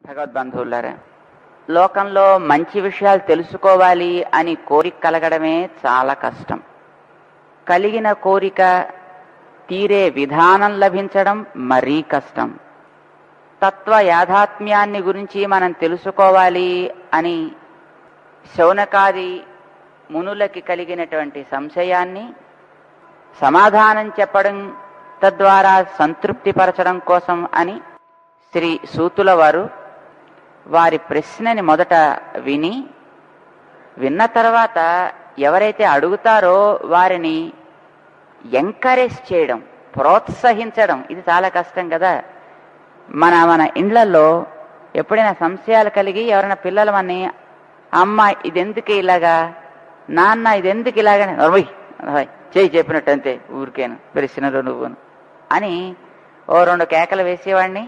భగవద్బంధువులారా లోకంలో మంచి విషయాలు తెలుసుకోవాలి అని కోరిక కలగడమే చాలా కష్టం కలిగిన కోరిక తీరే విధానం లభించడం మరీ కష్టం తత్వ యాథాత్మ్యాన్ని గురించి మనం తెలుసుకోవాలి అని శౌనకాది మునులకి కలిగినటువంటి సంశయాన్ని సమాధానం చెప్పడం తద్వారా సంతృప్తిపరచడం కోసం అని శ్రీ సూతుల వారు వారి ప్రశ్నని మొదట విని విన్న తర్వాత ఎవరైతే అడుగుతారో వారిని ఎంకరేజ్ చేయడం ప్రోత్సహించడం ఇది చాలా కష్టం కదా మన మన ఇండ్లలో ఎప్పుడైనా సంశయాలు కలిగి ఎవరైనా పిల్లలు మని అమ్మ ఇదెందుకు ఇలాగా నాన్న ఇదెందుకు ఇలాగా నోర్మయ్, నోర్మయ్, చేయి చెప్పినట్టు అంతే ఊరికేను ప్రశ్నలు నువ్వును అని ఓ రెండు కేకలు వేసేవాడిని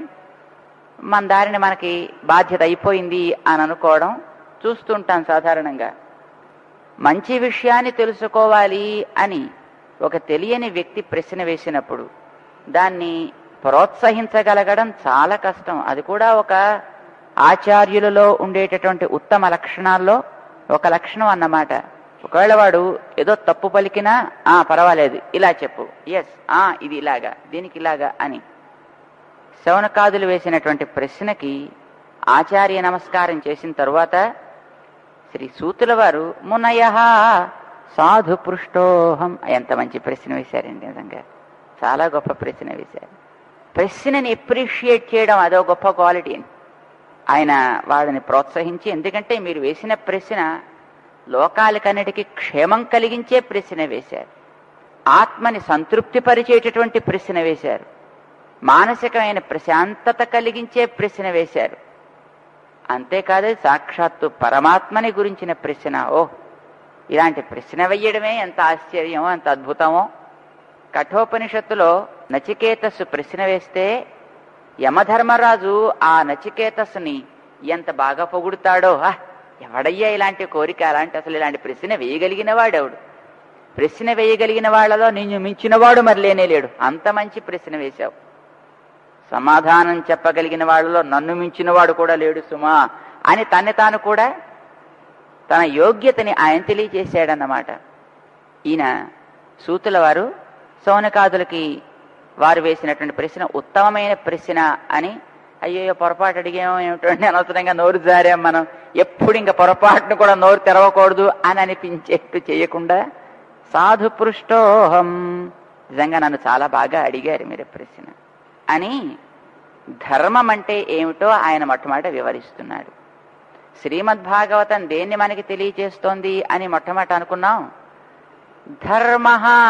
మన దారిని మనకి బాధ్యత అయిపోయింది అని అనుకోవడం చూస్తుంటాం సాధారణంగా మంచి విషయాన్ని తెలుసుకోవాలి అని ఒక తెలియని వ్యక్తి ప్రశ్న వేసినప్పుడు దాన్ని ప్రోత్సహించగలగడం చాలా కష్టం అది కూడా ఒక ఆచార్యులలో ఉండేటటువంటి ఉత్తమ లక్షణాల్లో ఒక లక్షణం అన్నమాట ఒకవేళ వాడు ఏదో తప్పు పలికినా ఆ పర్వాలేదు ఇలా చెప్పు ఎస్ ఆ ఇది ఇలాగా దీనికి ఇలాగా అని శవనకాదులు వేసినటువంటి ప్రశ్నకి ఆచార్య నమస్కారం చేసిన తరువాత శ్రీ సూతుల వారు మునయ సాధు పృష్టోహం ఎంత మంచి ప్రశ్న వేశారండి నిజంగా చాలా గొప్ప ప్రశ్న వేశారు ప్రశ్నని ఎప్రిషియేట్ చేయడం అదో గొప్ప క్వాలిటీ ఆయన వాళ్ళని ప్రోత్సహించి ఎందుకంటే మీరు వేసిన ప్రశ్న లోకాలకన్నిటికీ క్షేమం కలిగించే ప్రశ్న వేశారు ఆత్మని సంతృప్తిపరిచేటటువంటి ప్రశ్న వేశారు మానసికమైన ప్రశాంతత కలిగించే ప్రశ్న వేశారు అంతేకాదు సాక్షాత్తు పరమాత్మని గురించిన ప్రశ్న ఓ ఇలాంటి ప్రశ్న వెయ్యడమే ఎంత ఆశ్చర్యమో ఎంత అద్భుతమో కఠోపనిషత్తులో నచికేతస్సు ప్రశ్న వేస్తే యమధర్మరాజు ఆ నచికేతస్సుని ఎంత బాగా పొగుడుతాడో "ఆ, ఎవడయ్యా ఇలాంటి కోరిక అలాంటి అసలు ఇలాంటి ప్రశ్న వేయగలిగిన వాడెవడు ప్రశ్న వేయగలిగిన వాళ్ళలో నిన్ను మించినవాడు మరి లేనే లేడు అంత మంచి ప్రశ్న వేశావు సమాధానం చెప్పగలిగిన వాళ్ళలో నన్ను మించినవాడు కూడా లేడు సుమా అని తన్ని తాను కూడా తన యోగ్యతని ఆయన తెలియజేశాడన్నమాట ఈయన సూతుల వారు సౌనకాదులకి వారు వేసినటువంటి ప్రశ్న ఉత్తమమైన ప్రశ్న అని అయ్యో పొరపాటు అడిగామో ఏమిటంటే అనవసరంగా నోరు జారాం మనం ఎప్పుడు ఇంకా పొరపాటును కూడా నోరు తెరవకూడదు అని అనిపించేట్టు చేయకుండా సాధు పృష్టోహం నిజంగా నన్ను చాలా బాగా అడిగారు మీరు ప్రశ్న అని ధర్మం అంటే ఏమిటో ఆయన మొట్టమొదట వివరిస్తున్నాడు శ్రీమద్భాగవతం దేన్ని మనకి తెలియచేస్తోంది అని మొట్టమొదట అనుకున్నాం ధర్మ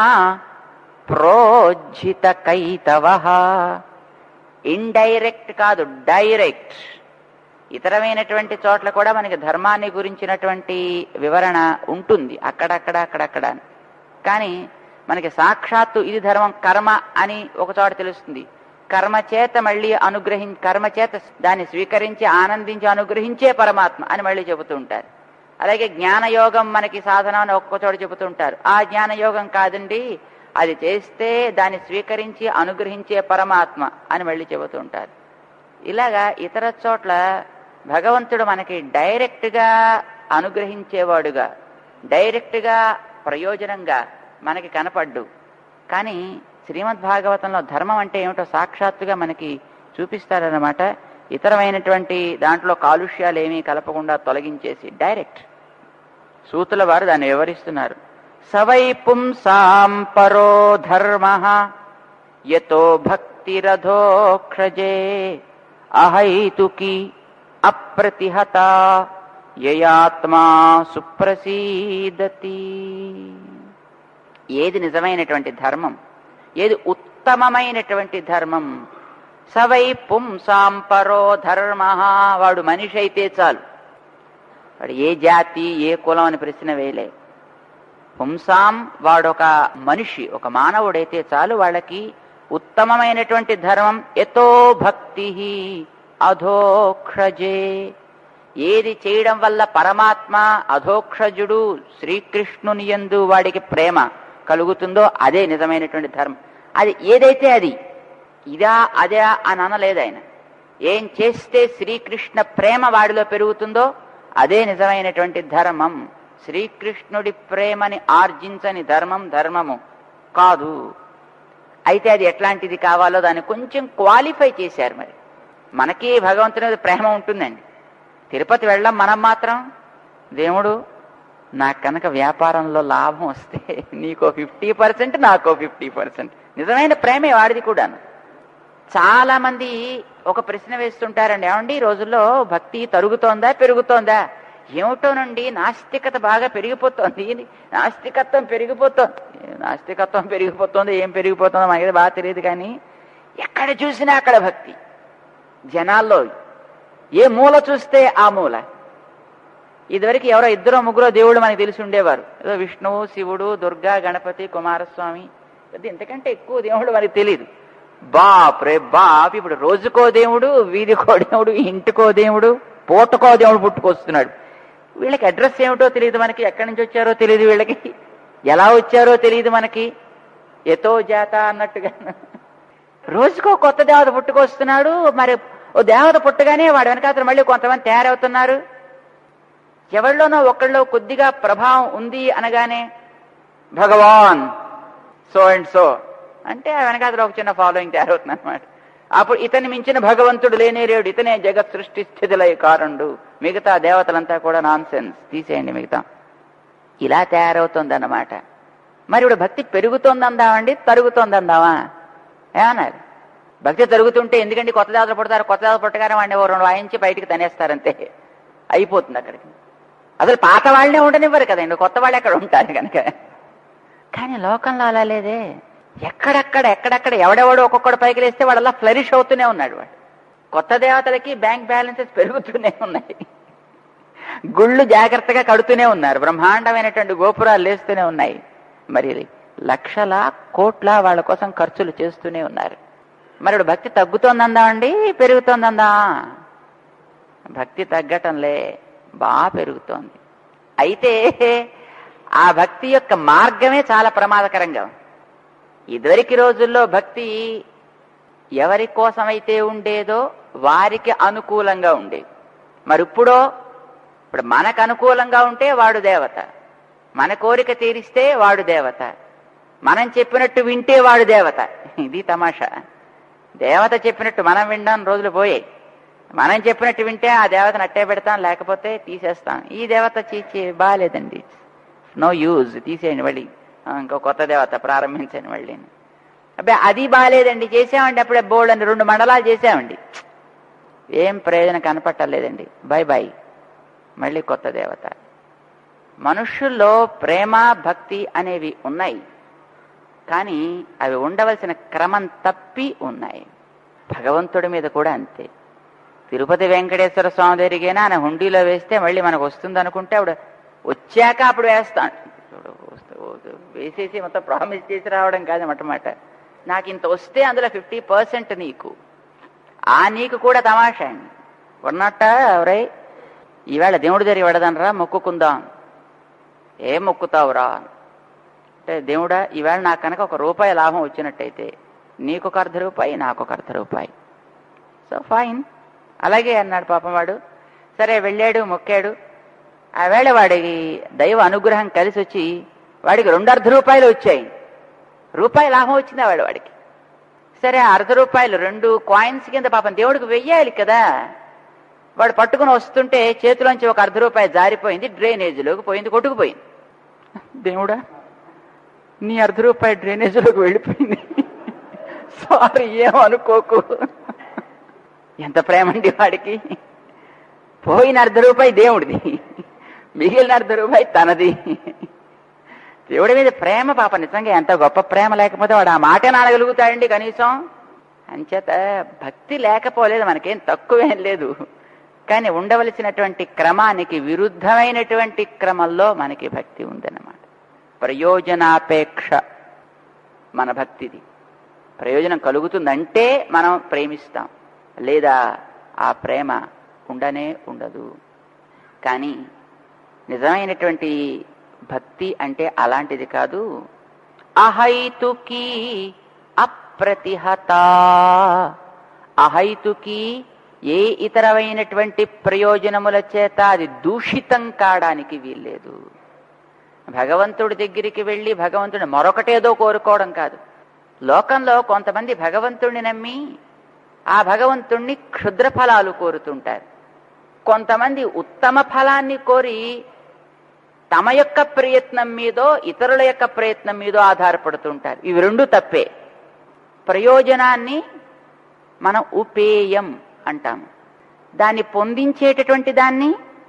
ప్రోజ్జిత కైతవ ఇండైరెక్ట్ కాదు డైరెక్ట్ ఇతరమైనటువంటి చోట్ల కూడా మనకి ధర్మాన్ని గురించినటువంటి వివరణ ఉంటుంది అక్కడక్కడ అక్కడక్కడ కానీ మనకి సాక్షాత్తు ఇది ధర్మం కర్మ అని ఒక చోట తెలుస్తుంది కర్మ చేత మళ్ళీ అనుగ్రహి కర్మ చేత దాన్ని స్వీకరించి ఆనందించి అనుగ్రహించే పరమాత్మ అని మళ్ళీ చెబుతూ ఉంటారు అలాగే జ్ఞానయోగం మనకి సాధన అని ఒక్కొక్క చోట చెబుతూ ఉంటారు ఆ జ్ఞానయోగం కాదండి అది చేస్తే దాన్ని స్వీకరించి అనుగ్రహించే పరమాత్మ అని మళ్ళీ చెబుతూ ఉంటారు ఇలాగా ఇతర చోట్ల భగవంతుడు మనకి డైరెక్ట్గా అనుగ్రహించేవాడుగా డైరెక్ట్గా ప్రయోజనంగా మనకి కనపడ్డు కానీ శ్రీమద్ భాగవతంలో ధర్మం అంటే ఏమిటో సాక్షాత్తుగా మనకి చూపిస్తారన్నమాట ఇతరమైనటువంటి దాంట్లో కాలుష్యాలు ఏమీ కలపకుండా తొలగించేసి డైరెక్ట్ సూతుల వారు దాన్ని వివరిస్తున్నారు సవై పుంసాం పరో ధర్మ యతో భక్తిరథోక్షజే అహైతుకి అప్రతిహత యయాత్మా సుప్రసీదతి ఏది నిజమైనటువంటి ధర్మం ఏది ఉత్తమమైనటువంటి ధర్మం సవై పుంసాం పరో ధర్మ వాడు మనిషి అయితే చాలు వాడు ఏ జాతి ఏ కులం అని ప్రశ్న వేయలే పుంసాం వాడొక మనిషి ఒక మానవుడైతే చాలు వాళ్ళకి ఉత్తమమైనటువంటి ధర్మం ఎతో భక్తి అధోక్షజే ఏది చేయడం వల్ల పరమాత్మ అధోక్షజుడు శ్రీకృష్ణుని యందు వాడికి ప్రేమ కలుగుతుందో అదే నిజమైనటువంటి ధర్మం అది ఏదైతే అది ఇదా అదే అని అనలేదు ఆయన ఏం చేస్తే శ్రీకృష్ణ ప్రేమ వాడిలో పెరుగుతుందో అదే నిజమైనటువంటి ధర్మం శ్రీకృష్ణుడి ప్రేమని ఆర్జించని ధర్మం ధర్మము కాదు అయితే అది ఎట్లాంటిది కావాలో దాన్ని కొంచెం క్వాలిఫై చేశారు మరి మనకి భగవంతుని మీద ప్రేమ ఉంటుందండి తిరుపతి వెళ్ళం మనం మాత్రం దేవుడు నాకు కనుక వ్యాపారంలో లాభం వస్తే నీకో ఫిఫ్టీ పర్సెంట్ నాకో ఫిఫ్టీ పర్సెంట్ నిజమైన ప్రేమే వాడిది కూడాను చాలా మంది ఒక ప్రశ్న వేస్తుంటారండి ఏమండి ఈ రోజుల్లో భక్తి తరుగుతోందా పెరుగుతోందా ఏమిటోనండి నాస్తికత బాగా పెరిగిపోతోంది నాస్తికత్వం పెరిగిపోతోంది నాస్తికత్వం పెరిగిపోతుంది ఏం పెరిగిపోతుందో మనకి బాగా తెలియదు కానీ ఎక్కడ చూసినా అక్కడ భక్తి జనాల్లో ఏ మూల చూస్తే ఆ మూల ఇదివరకు ఎవరో ఇద్దరో ముగ్గురో దేవుడు మనకి తెలిసి ఉండేవారు ఏదో విష్ణువు శివుడు దుర్గా గణపతి కుమారస్వామి ఇది ఇంతకంటే ఎక్కువ దేవుడు మనకి తెలియదు బాప్ రే బాప్ ఇప్పుడు రోజుకో దేవుడు వీధికో దేవుడు ఇంటికో దేవుడు పూటకో దేవుడు పుట్టుకొస్తున్నాడు వీళ్ళకి అడ్రస్ ఏమిటో తెలియదు మనకి ఎక్కడి నుంచి వచ్చారో తెలియదు వీళ్ళకి ఎలా వచ్చారో తెలియదు మనకి ఎతో జాత అన్నట్టుగా రోజుకో కొత్త దేవత పుట్టుకొస్తున్నాడు మరి ఓ దేవత పుట్టగానే వాడు వెనకాతలు మళ్ళీ కొంతమంది తయారవుతున్నారు ఎవరిలోనో ఒకళ్ళలో కొద్దిగా ప్రభావం ఉంది అనగానే భగవాన్ సో అండ్ సో అంటే ఆ వెనకాతలో ఒక చిన్న ఫాలోయింగ్ తయారవుతుంది అనమాట అప్పుడు ఇతని మించిన భగవంతుడు లేనే లేడు ఇతనే జగత్ సృష్టి స్థితిలై కారండు మిగతా దేవతలంతా కూడా నాన్ సెన్స్ తీసేయండి మిగతా ఇలా తయారవుతుంది అన్నమాట మరి ఇప్పుడు భక్తి పెరుగుతోంది అందామండి తరుగుతోంది అందామా ఏమన్నారు భక్తి తరుగుతుంటే ఎందుకంటే కొత్త దేవతలు పుడతారు కొత్త దేవతలు పుట్టగానే వాడిని ఓ రెండు వాయించి బయటికి తనేస్తారంతే అయిపోతుంది అక్కడికి అసలు పాత వాళ్ళనే ఉండనివ్వరు కదండి కొత్త వాళ్ళు ఎక్కడ ఉంటారు కనుక కానీ లోకంలో అలా లేదే ఎక్కడెక్కడ ఎక్కడెక్కడ ఎవడెవడో ఒక్కొక్కడు పైకి లేస్తే వాడు అలా ఫ్లరిష్ అవుతూనే ఉన్నాడు వాడు కొత్త దేవతలకి బ్యాంక్ బ్యాలెన్సెస్ పెరుగుతూనే ఉన్నాయి గుళ్ళు జాగ్రత్తగా కడుతూనే ఉన్నారు బ్రహ్మాండమైనటువంటి గోపురాలు లేస్తూనే ఉన్నాయి మరి లక్షల కోట్ల వాళ్ళ కోసం ఖర్చులు చేస్తూనే ఉన్నారు మరి ఇప్పుడు భక్తి తగ్గుతోందందా అండి పెరుగుతోందందా భక్తి తగ్గటంలే బాగా పెరుగుతోంది అయితే ఆ భక్తి యొక్క మార్గమే చాలా ప్రమాదకరంగా ఉంది ఇదివరకు రోజుల్లో భక్తి ఎవరి కోసమైతే ఉండేదో వారికి అనుకూలంగా ఉండేది మరి ఇప్పుడో ఇప్పుడు మనకు అనుకూలంగా ఉంటే వాడు దేవత మన కోరిక తీరిస్తే వాడు దేవత మనం చెప్పినట్టు వింటే వాడు దేవత ఇది తమాషా దేవత చెప్పినట్టు మనం వినడం రోజులు పోయాయి మనం చెప్పినట్టు వింటే ఆ దేవతను అట్టే పెడతాం లేకపోతే తీసేస్తాం ఈ దేవత చీచి బాగాలేదండి నో యూజ్ తీసేయండి మళ్ళీ ఆ, ఇంకో కొత్త దేవత ప్రారంభించండి మళ్ళీ అబ్బాయి అది బాగాలేదండి చేసామండి అప్పుడే బోల్డ్ అని రెండు మండలాలు చేసామండి ఏం ప్రయోజనం కనపట్టలేదండి బై బై మళ్ళీ కొత్త దేవత మనుషుల్లో ప్రేమ భక్తి అనేవి ఉన్నాయి కానీ అవి ఉండవలసిన క్రమం తప్పి ఉన్నాయి భగవంతుడి మీద కూడా అంతే తిరుపతి వెంకటేశ్వర స్వామి దగ్గరికైనా ఆయన హుండీలో వేస్తే మళ్ళీ మనకు వస్తుంది అనుకుంటే ఆవిడ వచ్చాక అప్పుడు వేస్తాను చూడు, వస్తే- వస్తే- వేసేసి మొత్తం ప్రామిస్ చేసి రావడం కాదు మాట నాకు ఇంత వస్తే అందులో ఫిఫ్టీ పర్సెంట్ నీకు ఆ నీకు కూడా తమాషా అండి ఉన్నట్ట ఎవరై ఈవేళ దేవుడి దగ్గర వెడదనరా మొక్కుకుందాం ఏం మొక్కుతావురా అంటే దేవుడా ఈవేళ నాకు కనుక ఒక రూపాయి లాభం వచ్చినట్టయితే నీకు ఒక అర్ధ రూపాయి నాకు ఒక అర్ధ రూపాయి సో ఫైన్ అలాగే అన్నాడు పాపం వాడు సరే వెళ్ళాడు మొక్కాడు ఆ వేళ వాడికి దైవ అనుగ్రహం కలిసి వచ్చి వాడికి రెండు అర్ధ రూపాయలు వచ్చాయి రూపాయి లాభం వచ్చిందా వాడు వాడికి సరే ఆ అర్ధ రూపాయలు రెండు కాయిన్స్ కింద పాపం దేవుడికి వెయ్యాలి కదా వాడు పట్టుకుని వస్తుంటే చేతిలోంచి ఒక అర్ధ రూపాయి జారిపోయింది డ్రైనేజీలోకి పోయింది కొట్టుకుపోయింది దేవుడా నీ అర్ధ రూపాయి డ్రైనేజీలోకి వెళ్ళిపోయింది సారీ ఏం అనుకోకు ఎంత ప్రేమండి వాడికి పోయిన అర్ధ రూపాయి దేవుడిది మిగిలిన అర్ధ రూపాయి తనది దేవుడి మీద ప్రేమ పాప నిజంగా ఎంత గొప్ప ప్రేమ లేకపోతే వాడు ఆ మాట నాడగలుగుతాడండి కనీసం అంచేత భక్తి లేకపోలేదు మనకేం తక్కువేం లేదు కానీ ఉండవలసినటువంటి క్రమానికి విరుద్ధమైనటువంటి క్రమంలో మనకి భక్తి ఉందన్నమాట ప్రయోజనాపేక్ష మన భక్తిది ప్రయోజనం కలుగుతుందంటే మనం ప్రేమిస్తాం లేదా ఆ ప్రేమ ఉండనే ఉండదు కానీ నిజమైనటువంటి భక్తి అంటే అలాంటిది కాదు అహైతుకి అప్రతిహత అహైతుకి ఏ ఇతరమైనటువంటి ప్రయోజనముల చేత అది దూషితం కావడానికి వీల్లేదు భగవంతుడి దగ్గరికి వెళ్ళి భగవంతుడిని మరొకటేదో కోరుకోవడం కాదు లోకంలో కొంతమంది భగవంతుడిని నమ్మి ఆ భగవంతుణ్ణి క్షుద్ర ఫలాలు కోరుతుంటారు కొంతమంది ఉత్తమ ఫలాన్ని కోరి తమ యొక్క ప్రయత్నం మీదో ఇతరుల యొక్క ప్రయత్నం మీదో ఆధారపడుతుంటారు ఇవి రెండు తప్పే ప్రయోజనాన్ని మనం ఉపేయం అంటాము దాన్ని పొందించేటటువంటి దాన్ని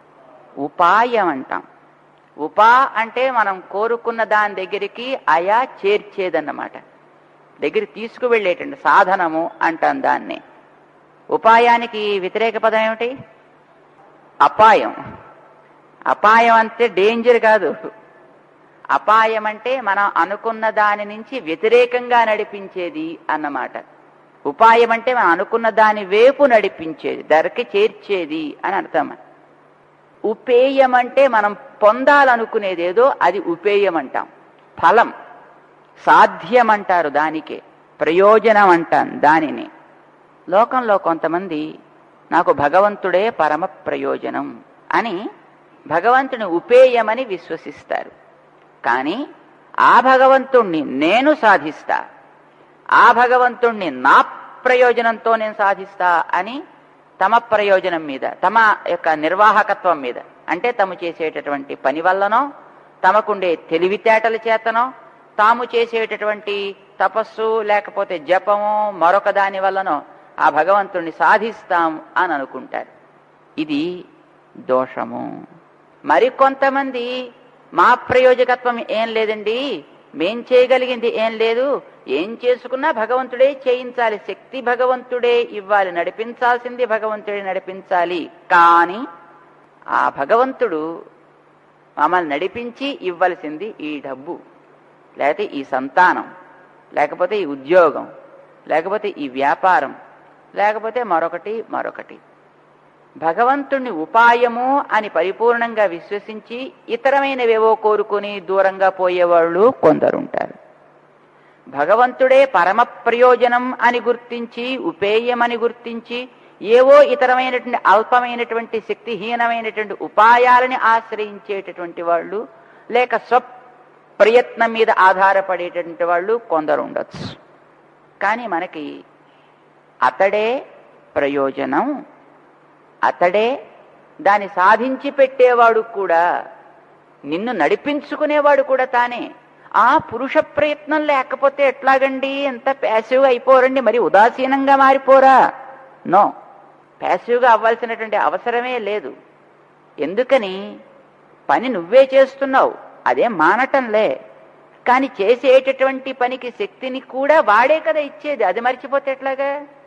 ఉపాయం అంటాం ఉపా అంటే మనం కోరుకున్న దాని దగ్గరికి అయా చేర్చేదన్నమాట దగ్గర తీసుకువెళ్ళేటండి సాధనము అంటాం దాన్ని ఉపాయానికి వ్యతిరేక పదం ఏమిటి అపాయం అపాయం అంటే డేంజర్ కాదు అపాయం అంటే మనం అనుకున్న దాని నుంచి వ్యతిరేకంగా నడిపించేది అన్నమాట ఉపాయం అంటే మనం అనుకున్న దాని వైపు నడిపించేది ధరకి చేర్చేది అని అర్థం ఉపేయం అంటే మనం పొందాలనుకునేది ఏదో అది ఉపేయం అంటాం ఫలం సాధ్యం అంటారు దానికే ప్రయోజనం అంటాం దానిని లోకంలో కొంతమంది నాకు భగవంతుడే పరమ ప్రయోజనం అని భగవంతుని ఉపేయమని విశ్వసిస్తారు కానీ ఆ భగవంతుణ్ణి నేను సాధిస్తా ఆ భగవంతుణ్ణి నా ప్రయోజనంతో నేను సాధిస్తా అని తమ ప్రయోజనం మీద తమ యొక్క నిర్వాహకత్వం మీద అంటే తము చేసేటటువంటి పని వల్లనో తమకుండే తెలివితేటల చేతనో తాము చేసేటటువంటి తపస్సు లేకపోతే జపము మరొక దాని వల్లనో ఆ భగవంతుణ్ణి సాధిస్తాం అని అనుకుంటారు ఇది దోషము మరికొంతమంది మా ప్రయోజకత్వం ఏం లేదండి మేం చేయగలిగింది ఏం లేదు ఏం చేసుకున్నా భగవంతుడే చేయించాలి శక్తి భగవంతుడే ఇవ్వాలి నడిపించాల్సింది భగవంతుడే నడిపించాలి కానీ ఆ భగవంతుడు మమ్మల్ని నడిపించి ఇవ్వలసింది ఈ డబ్బు లేకపోతే ఈ సంతానం లేకపోతే ఈ ఉద్యోగం లేకపోతే ఈ వ్యాపారం లేకపోతే మరొకటి మరొకటి భగవంతుణ్ణి ఉపాయము అని పరిపూర్ణంగా విశ్వసించి ఇతరమైనవేవో కోరుకుని దూరంగా పోయేవాళ్ళు కొందరుంటారు భగవంతుడే పరమ ప్రయోజనం అని గుర్తించి ఉపేయమని గుర్తించి ఏవో ఇతరమైనటువంటి అల్పమైనటువంటి శక్తిహీనమైనటువంటి ఉపాయాలని ఆశ్రయించేటటువంటి వాళ్ళు లేక స్వ ప్రయత్నం మీద ఆధారపడేటటువంటి వాళ్ళు కొందరు ఉండొచ్చు కానీ మనకి అతడే ప్రయోజనం అతడే దాన్ని సాధించి పెట్టేవాడు కూడా నిన్ను నడిపించుకునేవాడు కూడా తానే ఆ పురుష ప్రయత్నం లేకపోతే ఎట్లాగండి ఎంత ప్యాసివ్గా అయిపోరండి మరి ఉదాసీనంగా మారిపోరా నో ప్యాసివ్గా అవ్వాల్సినటువంటి అవసరమే లేదు ఎందుకని పని నువ్వే చేస్తున్నావు అదే మానటంలే కానీ చేసేటటువంటి పనికి శక్తిని కూడా వాడే కదా ఇచ్చేది అది మర్చిపోతే ఎట్లాగా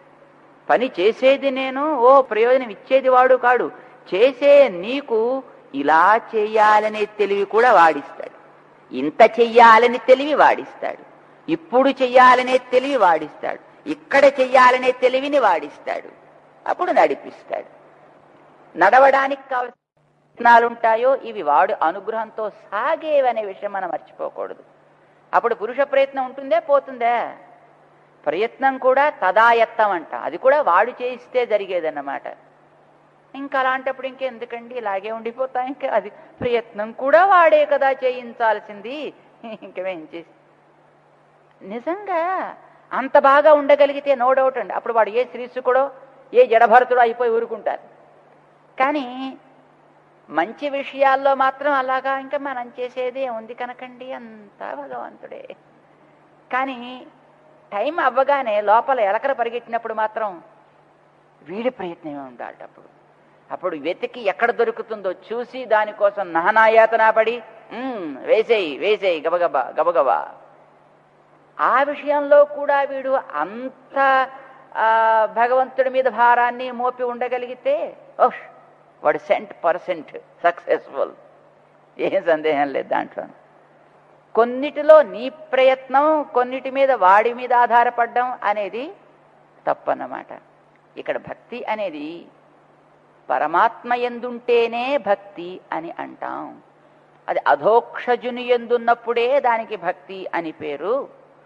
పని చేసేది నేను ఓ ప్రయోజనం ఇచ్చేది వాడు కాడు చేసే నీకు ఇలా చెయ్యాలనే తెలివి కూడా వాడిస్తాడు ఇంత చెయ్యాలని తెలివి వాడిస్తాడు ఇప్పుడు చెయ్యాలనే తెలివి వాడిస్తాడు ఇక్కడ చెయ్యాలనే తెలివిని వాడిస్తాడు అప్పుడు నడిపిస్తాడు నడవడానికి కావలసిన ప్రయత్నాలుంటాయో ఇవి వాడు అనుగ్రహంతో సాగేవనే విషయం మనం మర్చిపోకూడదు అప్పుడు పురుష ప్రయత్నం ఉంటుందే పోతుందే ప్రయత్నం కూడా తదాయత్తం అంట అది కూడా వాడు చేయిస్తే జరిగేదన్నమాట ఇంకా అలాంటప్పుడు ఇంకెందుకండి ఇలాగే ఉండిపోతాం ఇంకా అది ప్రయత్నం కూడా వాడే కదా చేయించాల్సింది ఇంకేం చేసి నిజంగా అంత బాగా ఉండగలిగితే నో డౌట్ అండి అప్పుడు వాడు ఏ శ్రీసుకుడో ఏ జడభరతుడో అయిపోయి ఊరుకుంటారు కానీ మంచి విషయాల్లో మాత్రం అలాగా ఇంకా మనం చేసేదే ఉంది కనకండి అంతా భగవంతుడే కానీ టైం అవ్వగానే లోపల ఎలకర పరిగెట్టినప్పుడు మాత్రం వీడి ప్రయత్నమే ఉండాలి అప్పుడు అప్పుడు వెతికి ఎక్కడ దొరుకుతుందో చూసి దానికోసం నహనాయాతన పడి "ఉమ్, వేసేయి వేసేయి గబగబా గబగబా ఆ విషయంలో కూడా వీడు అంత ఆ, భగవంతుడి మీద భారాన్ని మోపి ఉండగలిగితే ఓహ్ వాడు సెంట్ పర్సెంట్ సక్సెస్ఫుల్ ఏం సందేహం లేదు దాంట్లో కొన్నిటిలో నీ ప్రయత్నం కొన్నిటి మీద వాడి మీద ఆధారపడడం అనేది తప్పన్నమాట ఇక్కడ భక్తి అనేది పరమాత్మ ఎందుంటేనే భక్తి అని అంటాం అది అధోక్షజుని ఎందున్నప్పుడే దానికి భక్తి అని పేరు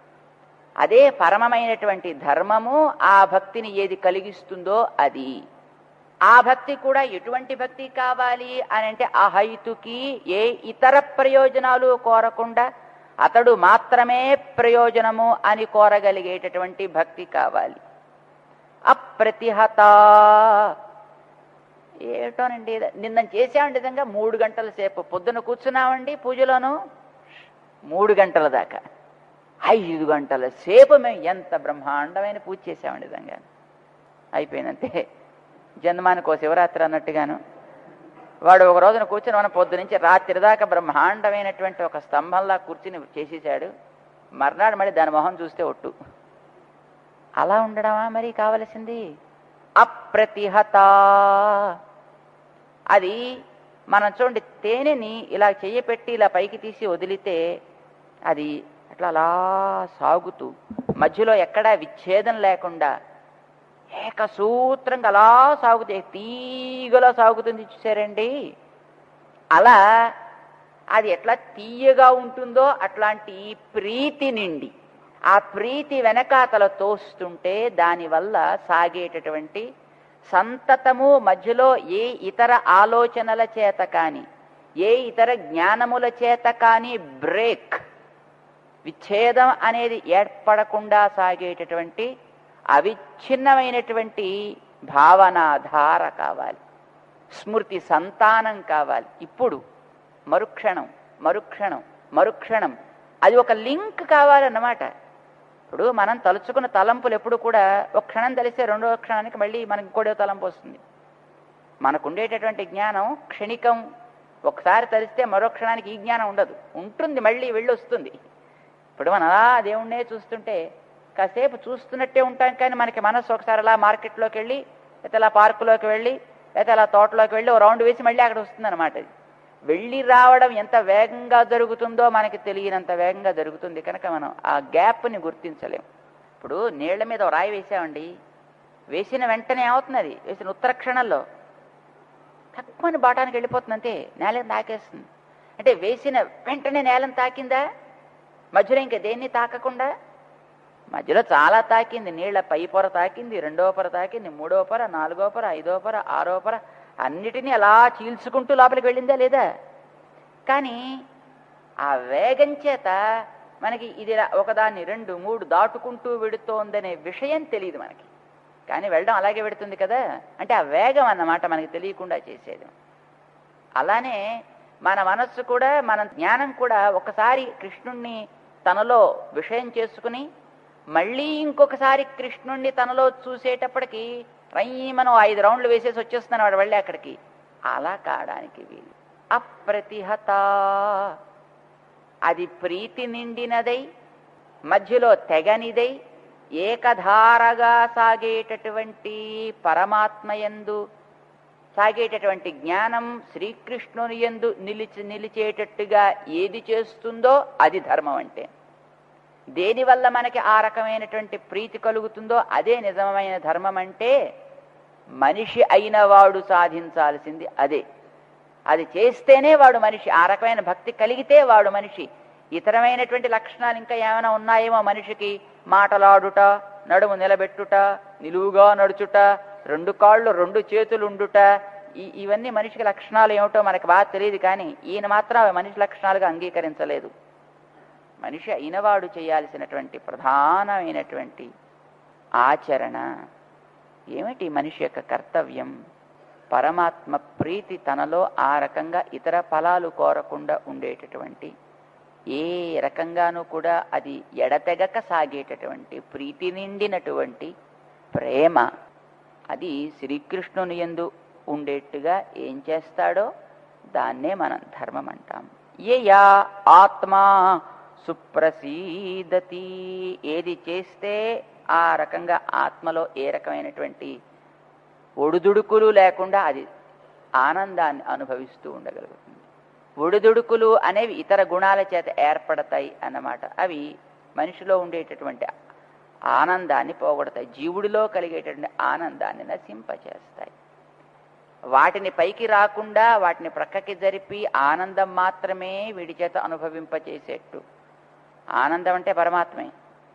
అదే పరమమైనటువంటి ధర్మము ఆ భక్తిని ఏది కలిగిస్తుందో అది ఆ భక్తి కూడా ఎటువంటి భక్తి కావాలి అని అంటే అహైతుకి ఏ ఇతర ప్రయోజనాలు కోరకుండా అతడు మాత్రమే ప్రయోజనము అని కోరగలిగేటటువంటి భక్తి కావాలి అప్రతిహత ఏటోనండి నిన్న చేసామండి విధంగా మూడు గంటల సేపు పొద్దున కూర్చున్నామండి పూజలోను మూడు గంటల దాకా ఐదు గంటల సేపు మేము ఎంత బ్రహ్మాండమైన పూజ చేసామండి విధంగా అయిపోయినంతే జన్మానికి ఓ శివరాత్రి అన్నట్టుగాను వాడు ఒక రోజున కూర్చుని మన పొద్దు నుంచి రాత్రి దాకా బ్రహ్మాండమైనటువంటి ఒక స్తంభంలా కూర్చుని చేసేసాడు మర్నాడు మళ్ళీ దాని మొహం చూస్తే ఒట్టు అలా ఉండడమా మరి కావలసింది అప్రతిహత అది మనం చూడండి తేనెని ఇలా చెయ్యపెట్టి ఇలా పైకి తీసి వదిలితే అది అట్లా అలా సాగుతూ మధ్యలో ఎక్కడా విచ్ఛేదం లేకుండా ఏకసూత్రంగా అలా సాగుతుంది తీగలా సాగుతుంది చూసారండి అలా అది ఎట్లా తీయగా ఉంటుందో అట్లాంటి ప్రీతి నిండి ఆ ప్రీతి వెనకాతల తోస్తుంటే దానివల్ల సాగేటటువంటి సంతతము మధ్యలో ఏ ఇతర ఆలోచనల చేత కానీ ఏ ఇతర జ్ఞానముల చేత కానీ బ్రేక్ విచ్ఛేదం అనేది ఏర్పడకుండా సాగేటటువంటి అవిచ్ఛిన్నమైనటువంటి భావనాధార కావాలి స్మృతి సంతానం కావాలి ఇప్పుడు మరుక్షణం మరుక్షణం మరుక్షణం అది ఒక లింక్ కావాలన్నమాట ఇప్పుడు మనం తలుచుకున్న తలంపులు ఎప్పుడు కూడా ఒక క్షణం తెలిస్తే రెండో క్షణానికి మళ్ళీ మనకి ఇంకోటో తలంపు వస్తుంది మనకు ఉండేటటువంటి జ్ఞానం క్షణికం ఒకసారి తలిస్తే మరో క్షణానికి ఈ జ్ఞానం ఉండదు ఉంటుంది మళ్ళీ వెళ్ళి వస్తుంది ఇప్పుడు మనం అలా దేవుణ్ణే చూస్తుంటే కాసేపు చూస్తున్నట్టే ఉంటాం కానీ మనకి మనసు ఒకసారి అలా మార్కెట్లోకి వెళ్ళి లేకపోతే అలా పార్కులోకి వెళ్ళి లేకపోతే అలా తోటలోకి వెళ్ళి ఓ రౌండ్ వేసి మళ్ళీ అక్కడ వస్తుంది అనమాట వెళ్ళి రావడం ఎంత వేగంగా జరుగుతుందో మనకి తెలియనంత వేగంగా జరుగుతుంది కనుక మనం ఆ గ్యాప్ని గుర్తించలేం ఇప్పుడు నీళ్ల మీద ఓ రాయి వేసామండి వేసిన వెంటనే ఏమవుతున్నది వేసిన ఉత్తర క్షణంలో తక్కువని బాటానికి వెళ్ళిపోతుంది అంతే నేలను తాకేస్తుంది అంటే వేసిన వెంటనే నేలను తాకిందా మధ్యలో ఇంకా దేన్ని తాకకుండా మధ్యలో చాలా తాకింది నీళ్ల పై పొర తాకింది రెండో పొర తాకింది మూడో పొర నాలుగో పొర ఐదో పొర ఆరో పొర అన్నిటినీ అలా చీల్చుకుంటూ లోపలికి వెళ్ళిందా లేదా కానీ ఆ వేగం చేత మనకి ఇది ఇలా ఒకదాన్ని రెండు మూడు దాటుకుంటూ వెడుతోందనే విషయం తెలియదు మనకి కానీ వెళ్ళడం అలాగే పెడుతుంది కదా అంటే ఆ వేగం అన్నమాట మనకి తెలియకుండా చేసేది అలానే మన మనస్సు కూడా మన జ్ఞానం కూడా ఒకసారి కృష్ణుణ్ణి తనలో విషయం చేసుకుని మళ్ళీ ఇంకొకసారి కృష్ణుణ్ణి తనలో చూసేటప్పటికి రై మనం ఐదు రౌండ్లు వేసేసి వచ్చేస్తున్నాను వాడు వెళ్ళి అక్కడికి అలా కావడానికి వీలు అప్రతిహత అది ప్రీతి నిండినదై మధ్యలో తెగనిదై ఏకధారగా సాగేటటువంటి పరమాత్మయందు సాగేటటువంటి జ్ఞానం శ్రీకృష్ణుని యందు నిలిచి నిలిచేటట్టుగా ఏది చేస్తుందో అది ధర్మం అంటే దేనివల్ల మనకి ఆ రకమైనటువంటి ప్రీతి కలుగుతుందో అదే నిజమైన ధర్మం అంటే మనిషి అయిన వాడు సాధించాల్సింది అదే అది చేస్తేనే వాడు మనిషి ఆ రకమైన భక్తి కలిగితే వాడు మనిషి ఇతరమైనటువంటి లక్షణాలు ఇంకా ఏమైనా ఉన్నాయేమో మనిషికి మాటలాడుట నడుము నిలబెట్టుట నిలువుగా నడుచుట రెండు కాళ్ళు రెండు చేతులు ఉండుట ఈ- ఇవన్నీ మనిషికి లక్షణాలు ఏమిటో మనకి బాగా తెలియదు కానీ ఈయన మాత్రం అవి మనిషి లక్షణాలుగా అంగీకరించలేదు మనిషి అయినవాడు చేయాల్సినటువంటి ప్రధానమైనటువంటి ఆచరణ ఏమిటి మనిషి యొక్క కర్తవ్యం పరమాత్మ ప్రీతి తనలో ఆ రకంగా ఇతర ఫలాలు కోరకుండా ఉండేటటువంటి ఏ రకంగానూ కూడా అది ఎడతెగక సాగేటటువంటి ప్రీతి నిండినటువంటి ప్రేమ అది శ్రీకృష్ణుని యందు ఉండేట్టుగా ఏం చేస్తాడో దాన్నే మనం ధర్మం అంటాం యయా ఆత్మా సుప్రసీదతి ఏది చేస్తే ఆ రకంగా ఆత్మలో ఏ రకమైనటువంటి ఒడుదుడుకులు లేకుండా అది ఆనందాన్ని అనుభవిస్తూ ఉండగలుగుతుంది ఒడిదుడుకులు అనేవి ఇతర గుణాల చేత ఏర్పడతాయి అన్నమాట అవి మనిషిలో ఉండేటటువంటి ఆనందాన్ని పోగొడతాయి జీవుడిలో కలిగేటటువంటి ఆనందాన్ని నశింపచేస్తాయి వాటిని పైకి రాకుండా వాటిని ప్రక్కకి జరిపి ఆనందం మాత్రమే వీడి చేత అనుభవింపచేసేట్టు ఆనందం అంటే పరమాత్మే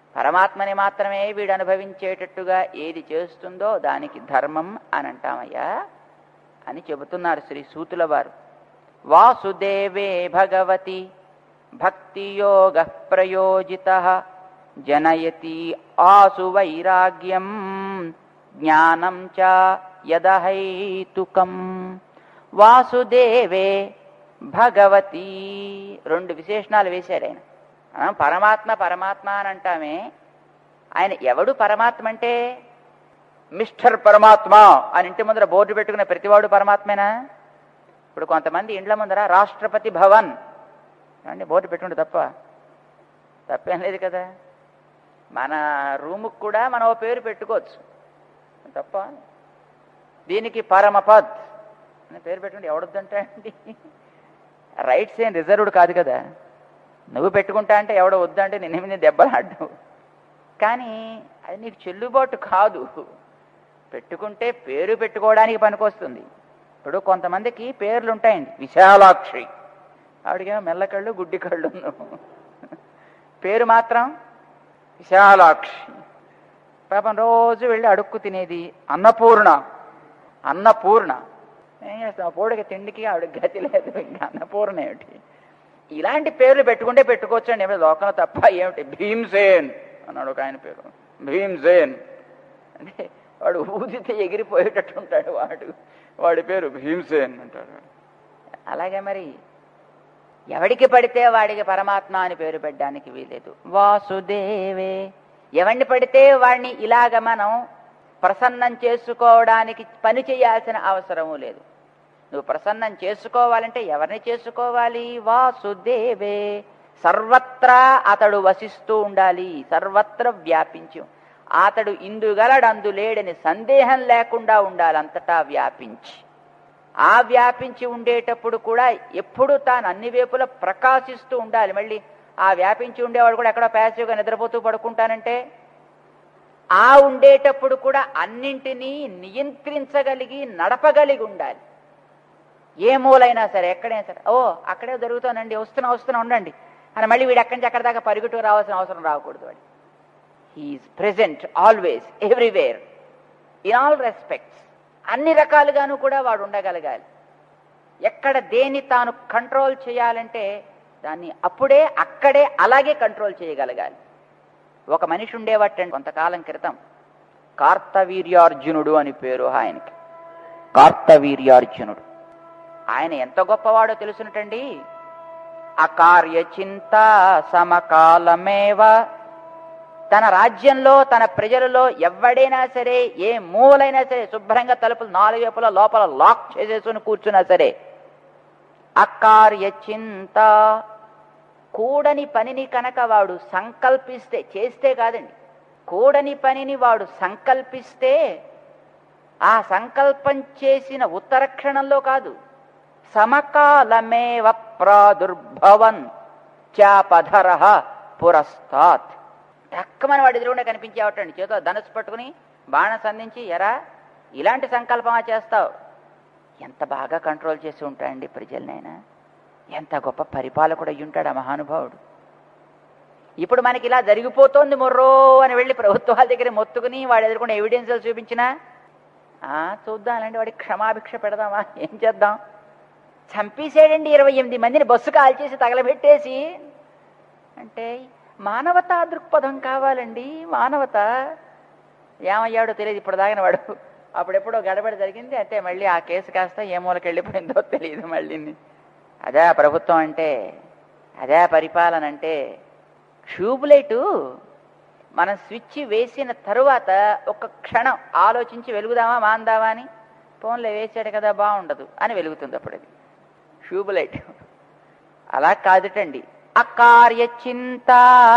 పరమాత్మని మాత్రమే వీడు అనుభవించేటట్టుగా ఏది చేస్తుందో దానికి ధర్మం అని అంటామయ్యా అని చెబుతున్నారు శ్రీ సూతుల వారు వాసుదేవే భగవతి భక్తియోగ ప్రయోజిత జనయతి ఆసు వైరాగ్యం జ్ఞానం చ యదహైతుకం వాసుదేవే భగవతి రెండు విశేషణాలు వేశారు ఆయన ఆ, పరమాత్మ పరమాత్మ అని అంటామే ఆయన ఎవడు పరమాత్మ అంటే మిస్టర్ పరమాత్మ అని ఇంటి ముందర బోర్డు పెట్టుకున్న ప్రతివాడు పరమాత్మేనా ఇప్పుడు కొంతమంది ఇండ్ల ముందర రాష్ట్రపతి భవన్ అండి బోర్డు పెట్టుకుంటే తప్ప తప్పేం లేదు కదా మన రూముకు కూడా మనం ఓ పేరు పెట్టుకోవచ్చు తప్ప దీనికి పరమపద్ అని పేరు పెట్టుకుంటే ఎవడొద్దంటే అండి రైట్స్ ఏం రిజర్వ్డ్ కాదు కదా నువ్వు పెట్టుకుంటా అంటే ఎవడో వద్దంటే నిన్న మీద దెబ్బలాడ్డు కానీ అది నీకు చెల్లుబాటు కాదు పెట్టుకుంటే పేరు పెట్టుకోవడానికి పనికొస్తుంది ఇప్పుడు కొంతమందికి పేర్లు ఉంటాయండి విశాలాక్షి ఆవిడకేమో మెల్లకళ్ళు గుడ్డి కళ్ళు పేరు మాత్రం విశాలాక్షి పాపం రోజు వెళ్ళి అడుక్కు తినేది అన్నపూర్ణ అన్నపూర్ణ ఏం చేస్తాం పూడకి తిండికి ఆవిడ గతి లేదు ఇంకా అన్నపూర్ణ ఏమిటి ఇలాంటి పేర్లు పెట్టుకుంటే పెట్టుకోవచ్చు అండి ఏమి లోకంలో తప్ప ఏమిటి భీమ్సేన్ అన్నాడు ఒక ఆయన పేరు భీమ్సేన్ అంటే వాడు ఊదితే ఎగిరిపోయేటట్టు ఉంటాడు వాడు వాడి పేరు భీమ్సేన్ అంటాడు అలాగే మరి ఎవడికి పడితే వాడికి పరమాత్మ అని పేరు పెట్టడానికి వీలేదు వాసుదేవే ఎవడిని పడితే వాడిని ఇలాగ మనం ప్రసన్నం చేసుకోవడానికి పని చేయాల్సిన అవసరము లేదు నువ్వు ప్రసన్నం చేసుకోవాలంటే ఎవరిని చేసుకోవాలి వాసుదేవే సర్వత్రా అతడు వసిస్తూ ఉండాలి సర్వత్ర వ్యాపించి అతడు ఇందుగలడందు లేడని సందేహం లేకుండా ఉండాలి అంతటా వ్యాపించి ఆ వ్యాపించి ఉండేటప్పుడు కూడా ఎప్పుడు తాను అన్ని వైపులా ప్రకాశిస్తూ ఉండాలి మళ్ళీ ఆ వ్యాపించి ఉండేవాడు కూడా ఎక్కడో ప్యాసివ్గా నిద్రపోతూ పడుకుంటానంటే ఆ ఉండేటప్పుడు కూడా అన్నింటినీ నియంత్రించగలిగి నడపగలిగి ఉండాలి ఏ మూలైనా సరే ఎక్కడైనా సరే ఓ అక్కడే జరుగుతానండి వస్తున్నా వస్తున్నా ఉండండి అని మళ్ళీ వీడు ఎక్కడి నుంచి అక్కడి దాకా పరుగుతూ రావాల్సిన అవసరం రాకూడదు వాడి he is present always everywhere in all respects అన్ని రకాలుగాను కూడా వాడు ఉండగలగాలి ఎక్కడ దేన్ని తాను కంట్రోల్ చేయాలంటే దాన్ని అప్పుడే అక్కడే అలాగే కంట్రోల్ చేయగలగాలి ఒక మనిషి ఉండేవాటండి కొంతకాలం క్రితం కార్తవీర్యార్జునుడు అని పేరు ఆయనకి కార్తవీర్యార్జునుడు ఆయన ఎంత గొప్పవాడో తెలుసునటండి అకార్య చింత సమకాలమేవ తన రాజ్యంలో తన ప్రజలలో ఎవడైనా సరే ఏ మూలైనా సరే శుభ్రంగా తలుపులు నాలుగు వైపుల లోపల లాక్ చేసేసుకుని కూర్చున్నా సరే అకార్య చింత కూడని పనిని కనుక వాడు సంకల్పిస్తే చేస్తే కాదండి కూడని పనిని వాడు సంకల్పిస్తే ఆ సంకల్పం చేసిన ఉత్తర క్షణంలో కాదు సమకాలమేవ ప్రాదుర్భవన్ చాపధర పురస్తాత్ టక్కమని వాడి ఎదురుగుండా కనిపించేవటండి చేతిలో ధనుసు పట్టుకుని బాణ సంధించి ఎరా ఇలాంటి సంకల్పమా చేస్తావు ఎంత బాగా కంట్రోల్ చేసి ఉంటాయండి ప్రజలనైనా ఎంత గొప్ప పరిపాలకుడు అయ్యి ఉంటాడు ఆ మహానుభావుడు ఇప్పుడు మనకి ఇలా జరిగిపోతోంది మొర్రో అని వెళ్ళి ప్రభుత్వాల దగ్గర మొత్తుకుని వాడు ఎదుర్కొన్న ఎవిడెన్సులు చూపించినా ఆ, చూద్దాంలేండి వాడికి క్షమాభిక్ష పెడదామా ఏం చేద్దాం చంపేసాడండి ఇరవై ఎనిమిది మందిని బస్సు కాల్చేసి తగలబెట్టేసి అంటే మానవతా దృక్పథం కావాలండి మానవత ఏమయ్యాడో తెలియదు ఇప్పుడు దాగిన వాడు అప్పుడెప్పుడో గడబడి జరిగింది అంటే మళ్ళీ ఆ కేసు కాస్త ఏ మూలకి వెళ్ళిపోయిందో తెలియదు మళ్ళీ అదే ప్రభుత్వం అంటే అదే పరిపాలన అంటే ట్యూబ్ లైటు మనం స్విచ్ వేసిన తరువాత ఒక క్షణం ఆలోచించి వెలుగుదామా మాందామా అని ఫోన్లో వేసాడు కదా బాగుండదు అని వెలుగుతుంది అప్పుడు అది ట్యూబ్ లైట్ అలా కాదుటండి అకార్య చింత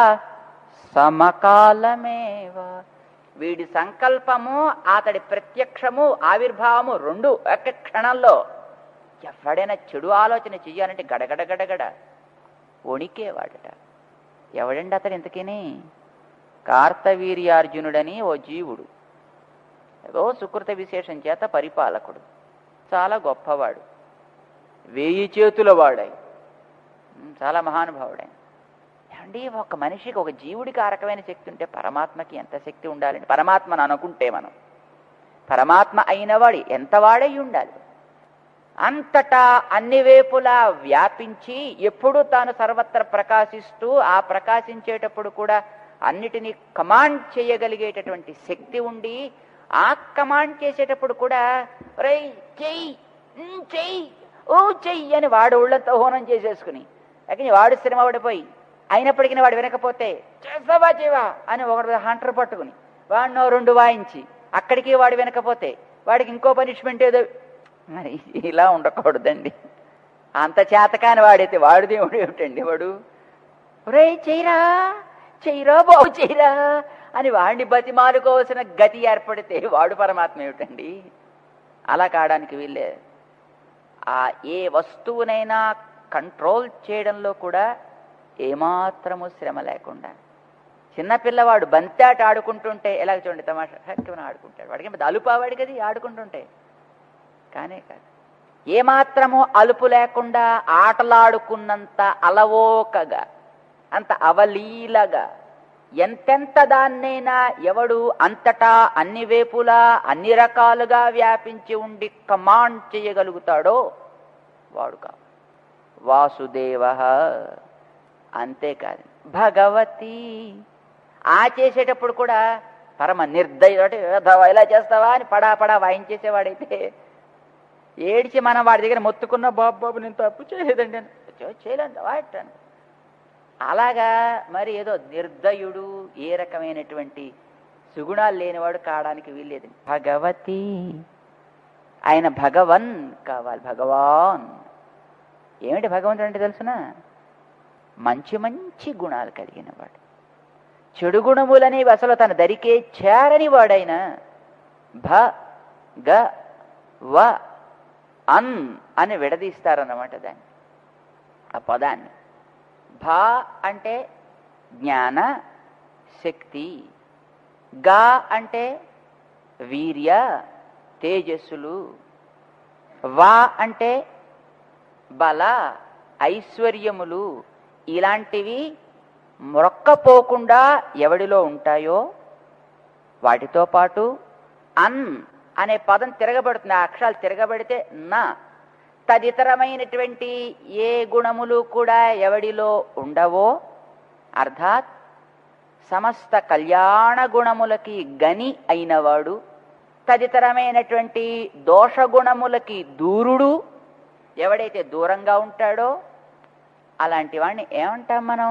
సమకాలమేవ వీడి సంకల్పము అతడి ప్రత్యక్షము ఆవిర్భావము రెండు ఒక క్షణంలో ఎవడైనా చెడు ఆలోచన చెయ్యాలంటే గడగడ గడగడ వణికేవాడట ఎవడండి అతడు ఇంతకీని కార్తవీర్యార్జునుడని ఓ జీవుడు ఏదో సుకృత విశేషం చేత పరిపాలకుడు చాలా గొప్పవాడు వేయి చేతుల వాడై ఉమ్, చాలా మహానుభావుడై అండి ఒక మనిషికి ఒక జీవుడికి ఆ రకమైన శక్తి ఉంటే పరమాత్మకి ఎంత శక్తి ఉండాలండి పరమాత్మను అనుకుంటే మనం పరమాత్మ అయినవాడు ఎంత వాడై ఉండాలి అంతటా అన్ని వేపులా వ్యాపించి ఎప్పుడూ తాను సర్వత్ర ప్రకాశిస్తూ ఆ ప్రకాశించేటప్పుడు కూడా అన్నిటినీ కమాండ్ చేయగలిగేటటువంటి శక్తి ఉండి ఆ కమాండ్ చేసేటప్పుడు కూడా రై చెయ్యి ఉమ్, చెయ్యి ఓ చెయ్యి అని వాడు ఒళ్ళంతా హోనం చేసేసుకుని అక్కడి వాడు శ్రమ పడిపోయి అయినప్పటికీ వాడు వినకపోతే చేస్తావా చేవా అని ఒకడు హంటర్ పట్టుకుని వాడినో రెండు వాయించి అక్కడికి వాడు వినకపోతే వాడికి ఇంకో పనిష్మెంట్ ఏదో మరి ఇలా ఉండకూడదండి అంత చేతకాని వాడైతే వాడు దేవుడు ఏమిటండి వాడు ఒరే చెయ్యరా చెయ్యరా బాబు చెయ్యరా అని వాడిని బతిమాలుకోవాల్సిన గతి ఏర్పడితే వాడు పరమాత్మ ఏమిటండి అలా కావడానికి వీళ్ళే ఆ ఏ వస్తువునైనా కంట్రోల్ చేయడంలో కూడా ఏమాత్రము శ్రమ లేకుండా చిన్నపిల్లవాడు బంతాట ఆడుకుంటుంటే ఎలాగ చూడండి తమాషా హక్కున ఆడుకుంటాడు వాడికి ఏం పెద్ద అలుపా వాడికి అది ఆడుకుంటుంటే కానే కాదు ఏమాత్రము అలుపు లేకుండా ఆటలాడుకున్నంత అలవోకగా అంత అవలీలగా ఎంతెంత దాన్నైనా ఎవడు అంతటా అన్ని వేపులా అన్ని రకాలుగా వ్యాపించి ఉండి కమాండ్ చేయగలుగుతాడో వాడు కా వాసుదేవ అంతేకాదు భగవతి ఆ చేసేటప్పుడు కూడా పరమ నిర్దయ అంటే "ఏదవ్వా, ఇలా చేస్తావా అని పడా పడా వాయించేసేవాడైతే ఏడిచి మనం వాడి దగ్గర మొత్తుకున్న బాబు బాబు నేను తప్పు చేయలేదండి అని "చే- చేయలేండి వాటాను అలాగా మరి ఏదో నిర్దయుడు ఏ రకమైనటువంటి సుగుణాలు లేనివాడు కావడానికి వీల్లేదు భగవతి ఆయన భగవన్ కావాలి భగవాన్ ఏమిటి భగవంతుడు అంటే తెలుసున మంచి మంచి గుణాలు కలిగిన వాడు చెడు గుణములనేవి అసలు తన దరికే చేరని వాడైన భ గ వ అన్ అని విడదీస్తారన్నమాట దాన్ని ఆ పదాన్ని భా అంటే జ్ఞాన శక్తి గా అంటే వీర్య తేజస్సులు వా అంటే బల ఐశ్వర్యములు ఇలాంటివి మొరక్కపోకుండా ఎవడిలో ఉంటాయో వాటితో పాటు అన్ అనే పదం తిరగబడుతుంది ఆ అక్షరాలు తిరగబడితే నా తదితరమైనటువంటి ఏ గుణములు కూడా ఎవడిలో ఉండవో అర్థాత్ సమస్త కళ్యాణ గుణములకి గని అయినవాడు తదితరమైనటువంటి దోష గుణములకి దూరుడు ఎవడైతే దూరంగా ఉంటాడో అలాంటి వాడిని ఏమంటాం మనం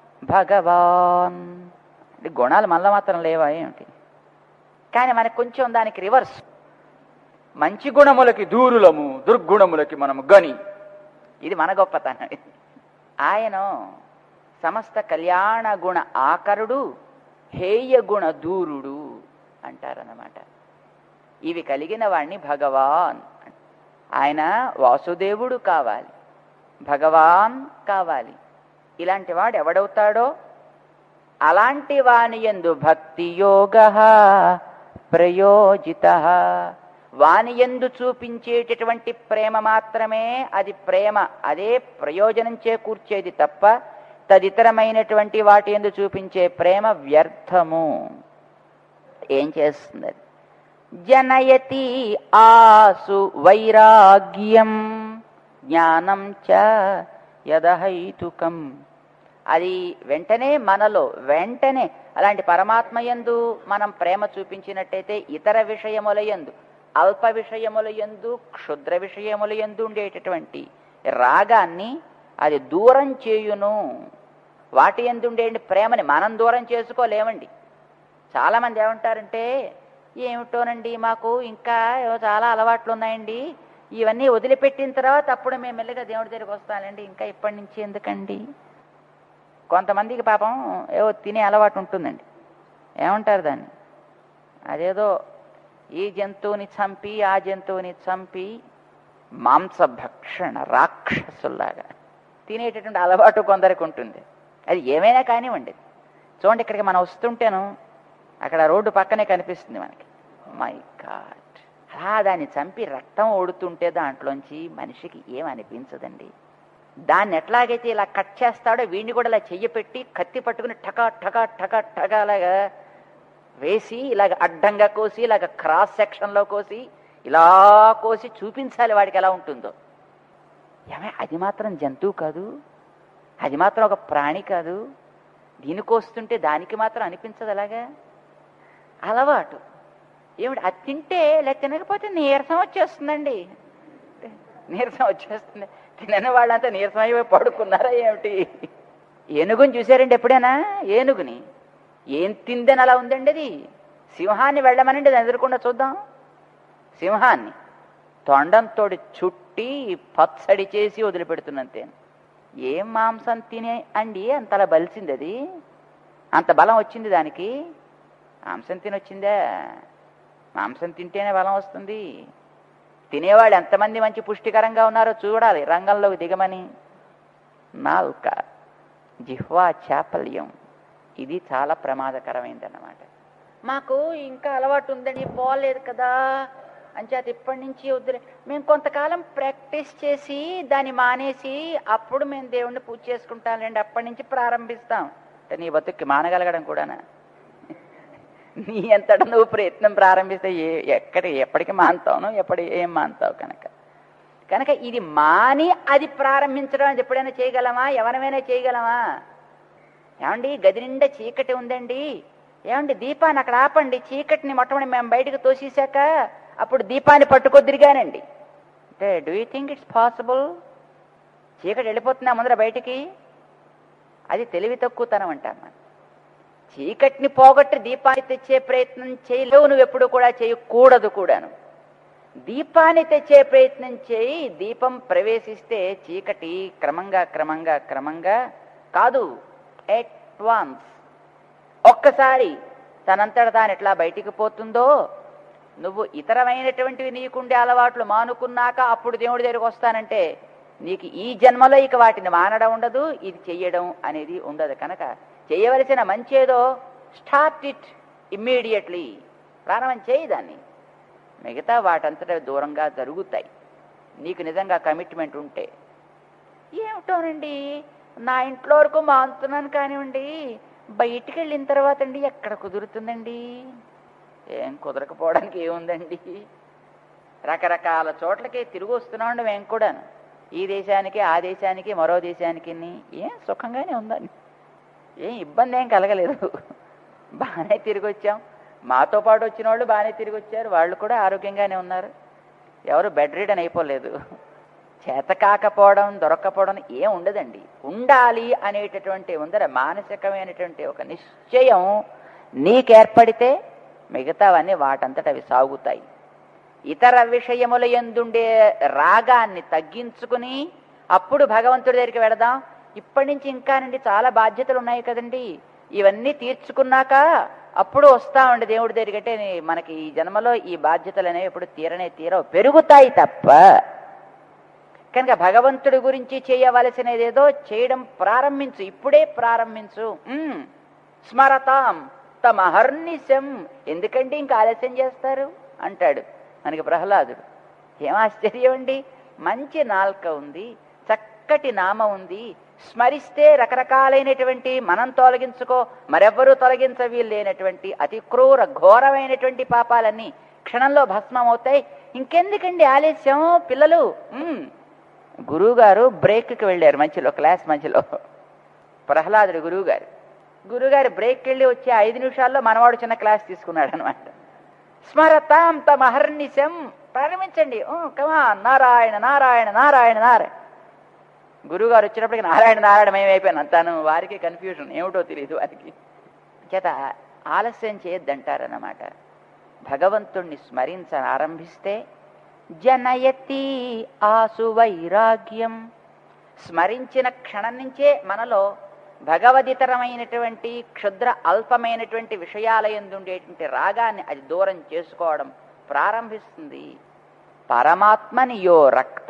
భగవాన్ అంటే గుణాలు మళ్ళా మాత్రం లేవా ఏమిటి కానీ మనకు కొంచెం దానికి రివర్స్ మంచి గుణములకి దూరులము దుర్గుణములకి మనము గని ఇది మన గొప్పతనం ఆయన సమస్త కళ్యాణ గుణ ఆకరుడు హేయ గుణ దూరుడు అంటారన్నమాట ఇవి కలిగిన వాణ్ణి భగవాన్ ఆయన వాసుదేవుడు కావాలి భగవాన్ కావాలి ఇలాంటి వాడు ఎవడవుతాడో అలాంటి వాని ఎందు భక్తి యోగ ప్రయోజిత వాని ఎందు చూపించేటటువంటి ప్రేమ మాత్రమే అది ప్రేమ అదే ప్రయోజనం చేకూర్చేది తప్ప తదితరమైనటువంటి వాటి ఎందు చూపించే ప్రేమ వ్యర్థము ఏం చేస్తుంది అది జనయతి ఆసు వైరాగ్యం జ్ఞానం చ యదహైతుకం అది వెంటనే మనలో వెంటనే అలాంటి పరమాత్మ యందు మనం ప్రేమ చూపించినట్టయితే ఇతర విషయముల యందు అల్ప విషయముల యందు క్షుద్ర విషయముల యందు ఉండేటటువంటి రాగాన్ని అది దూరం చేయును వాటి ఎందు ఉండే ప్రేమని మనం దూరం చేసుకోలేమండి చాలా మంది ఏమంటారంటే ఏమిటోనండి మాకు ఇంకా ఏవో చాలా అలవాట్లు ఉన్నాయండి ఇవన్నీ వదిలిపెట్టిన తర్వాత అప్పుడు మేము మెల్లగా దేవుడి దగ్గరికి వస్తానండి ఇంకా ఇప్పటి నుంచి ఎందుకండి కొంతమందికి పాపం ఏవో తినే అలవాటు ఉంటుందండి ఏమంటారు దాన్ని అదేదో ఈ జంతువుని చంపి ఆ జంతువుని చంపి మాంసభక్షణ రాక్షసుల్లాగా తినేటటువంటి అలవాటు కొందరికి ఉంటుంది అది ఏమైనా కానివ్వండి చూడండి ఇక్కడికి మనం వస్తుంటేను అక్కడ రోడ్డు పక్కనే కనిపిస్తుంది మనకి మై గాడ్ అలా దాన్ని చంపి రక్తం ఓడుతుంటే దాంట్లోంచి మనిషికి ఏం అనిపించదండి దాన్ని ఎట్లాగైతే ఇలా కట్ చేస్తాడో వీడిని కూడా ఇలా చెయ్యి పెట్టి కత్తి పట్టుకుని టకా టకా టకా టకా లాగా వేసి ఇలాగ అడ్డంగా కోసి ఇలాగ క్రాస్ సెక్షన్లో కోసి ఇలా కోసి చూపించాలి వాడికి ఎలా ఉంటుందో ఏమే అది మాత్రం జంతువు కాదు అది మాత్రం ఒక ప్రాణి కాదు దీన్ని కోస్తుంటే దానికి మాత్రం అనిపించదు అలాగా అలవాటు ఏమిటి అది తింటే లేదా తినకపోతే నీరసం వచ్చేస్తుందండి నీరసం వచ్చేస్తుంది తినని వాళ్ళంతా నీరసం అయిపోయి పడుకున్నారా ఏమిటి ఏనుగుని చూశారండి ఎప్పుడైనా ఏనుగుని ఏం తిందని అలా ఉందండి అది సింహాన్ని వెళ్ళమనండి దాన్ని ఎదురకుండా చూద్దాం సింహాన్ని తొండంతోటి చుట్టి పచ్చడి చేసి వదిలిపెడుతున్నంతే ఏం మాంసం తినే అండి అంతలా బలిసింది అది అంత బలం వచ్చింది దానికి మాంసం తినొచ్చిందా మాంసం తింటేనే బలం వస్తుంది తినేవాళ్ళు ఎంతమంది మంచి పుష్టికరంగా ఉన్నారో చూడాలి రంగంలోకి దిగమని నాల్క జిహ్వా చాపల్యం ఇది చాలా ప్రమాదకరమైందన్నమాట మాకు ఇంకా అలవాటు ఉందని పోలేదు కదా అంచేత ఇప్పటి నుంచి వద్దులే మేము కొంతకాలం ప్రాక్టీస్ చేసి దాన్ని మానేసి అప్పుడు మేము దేవుణ్ణి పూజ చేసుకుంటాంలేండి అప్పటి నుంచి ప్రారంభిస్తాం అంటే నీ బతుక్కి మానగలగడం కూడానా నీ అంతటా నువ్వు ప్రయత్నం ప్రారంభిస్తే ఏ ఎక్కడ ఎప్పటికి మానుతావు ఎప్పటి ఏం మానుతావు కనుక కనుక ఇది మాని అది ప్రారంభించడం అది ఎప్పుడైనా చేయగలమా ఎవరమైనా చేయగలమా ఏమండి గది నిండా చీకటి ఉందండి ఏమండి దీపాన్ని అక్కడ ఆపండి చీకటిని మొట్టమొదటి మేము బయటకు తోసేశాక అప్పుడు దీపాన్ని పట్టుకొద్దిరిగానండి అంటే do you think it's possible చీకటి వెళ్ళిపోతుందా ముందర బయటికి అది తెలివి తక్కువతనం అంటాం మనం చీకటిని పోగొట్టి దీపాన్ని తెచ్చే ప్రయత్నం చేయలేవు నువ్వు ఎప్పుడు కూడా చేయకూడదు కూడాను దీపాన్ని తెచ్చే ప్రయత్నం చేయి దీపం ప్రవేశిస్తే చీకటి క్రమంగా క్రమంగా క్రమంగా కాదు ఎట్ వాన్స్ ఒక్కసారి తనంతట తాను ఎట్లా బయటికి పోతుందో నువ్వు ఇతరమైనటువంటివి నీకుండే అలవాట్లు మానుకున్నాక అప్పుడు దేవుడి దగ్గరికి వస్తానంటే నీకు ఈ జన్మలో ఇక వాటిని మానడం ఉండదు ఇది చెయ్యడం అనేది ఉండదు కనుక చేయవలసిన మంచేదో స్టార్ట్ ఇట్ ఇమ్మీడియట్లీ ప్రారంభం చేయి దాన్ని మిగతా వాటంతట దూరంగా జరుగుతాయి నీకు నిజంగా కమిట్మెంట్ ఉంటే ఏమిటోనండి నా ఇంట్లో వరకు మానుతున్నాను కానివ్వండి బయటికి వెళ్ళిన తర్వాత అండి ఎక్కడ కుదురుతుందండి ఏం కుదరకపోవడానికి ఏముందండి రకరకాల చోట్లకి తిరిగి వస్తున్నామండి మేము కూడాను ఈ దేశానికి ఆ దేశానికి మరో దేశానికి ఏం సుఖంగానే ఉందండి ఏం ఇబ్బంది ఏం కలగలేదు బాగానే తిరిగి వచ్చాం మాతో పాటు వచ్చిన వాళ్ళు బాగానే తిరిగి వచ్చారు వాళ్ళు కూడా ఆరోగ్యంగానే ఉన్నారు ఎవరు బెడ్ రీడన్ అయిపోలేదు చేత కాకపోవడం దొరక్కపోవడం ఏం ఉండదండి ఉండాలి అనేటటువంటి ఉందర మానసికమైనటువంటి ఒక నిశ్చయం నీకేర్పడితే మిగతావన్నీ వాటంతట అవి సాగుతాయి ఇతర విషయముల ఎందుండే రాగాన్ని తగ్గించుకుని అప్పుడు భగవంతుడి దగ్గరికి వెడదాం ఇప్పటి నుంచి ఇంకా నుండి చాలా బాధ్యతలు ఉన్నాయి కదండి ఇవన్నీ తీర్చుకున్నాక అప్పుడు వస్తామండి దేవుడి దగ్గరికి అంటే మనకి ఈ జన్మలో ఈ బాధ్యతలు అనేవి ఎప్పుడు తీరనే తీరవు పెరుగుతాయి తప్ప కనుక భగవంతుడి గురించి చేయవలసినదేదో చేయడం ప్రారంభించు ఇప్పుడే ప్రారంభించు ఉమ్, స్మరతాం తమహర్నిశం ఎందుకంటే ఇంకా ఆలస్యం చేస్తారు అంటాడు మనకి ప్రహ్లాదుడు ఏం ఆశ్చర్యం అండి మంచి నాల్క ఉంది చక్కటి నామ ఉంది స్మరిస్తే రకరకాలైనటువంటి మనం తొలగించుకో మరెవ్వరూ తొలగించ వీల్లేనటువంటి అతి క్రూర ఘోరమైనటువంటి పాపాలన్నీ క్షణంలో భస్మం అవుతాయి ఇంకెందుకండి ఆలస్యం పిల్లలు ఉమ్, గురువుగారు బ్రేక్కి వెళ్ళారు మధ్యలో క్లాస్ మధ్యలో ప్రహ్లాదుడు గురువుగారు గురువుగారు బ్రేక్కి వెళ్ళి వచ్చే ఐదు నిమిషాల్లో మనవాడు చిన్న క్లాస్ తీసుకున్నాడు అనమాట స్మరతాం తమహర్నిశం ప్రారంభించండి కమా నారాయణ నారాయణ నారాయణ నారాయణ గురువుగారు వచ్చినప్పటికి నారాయణ నారాయణ ఏమైపోయాను అంతాను వారికి కన్ఫ్యూజన్ ఏమిటో తెలియదు వారికి చేత ఆలస్యం చేయొద్దంటారన్నమాట భగవంతుణ్ణి స్మరించ ఆరంభిస్తే జనయతి ఆసు వైరాగ్యం స్మరించిన క్షణం నుంచే మనలో భగవదితరమైనటువంటి క్షుద్ర అల్పమైనటువంటి విషయాల ఎందుండేటువంటి రాగాన్ని అది దూరం చేసుకోవడం ప్రారంభిస్తుంది పరమాత్మని యో రక్త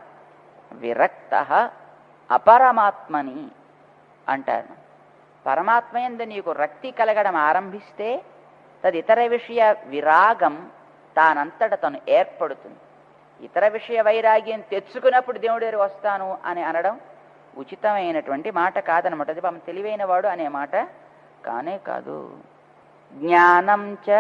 విరక్త అపరమాత్మని అంటారు పరమాత్మ ఎందు నీకు రక్తి కలగడం ఆరంభిస్తే తదితర విషయ విరాగం తానంతట తను ఏర్పడుతుంది ఇతర విషయ వైరాగ్యం తెచ్చుకున్నప్పుడు దేవుడి దగ్గర వస్తాను అని అనడం ఉచితమైనటువంటి మాట కాదనమాట అది పాపం తెలివైన వాడు అనే మాట కానే కాదు జ్ఞానం చ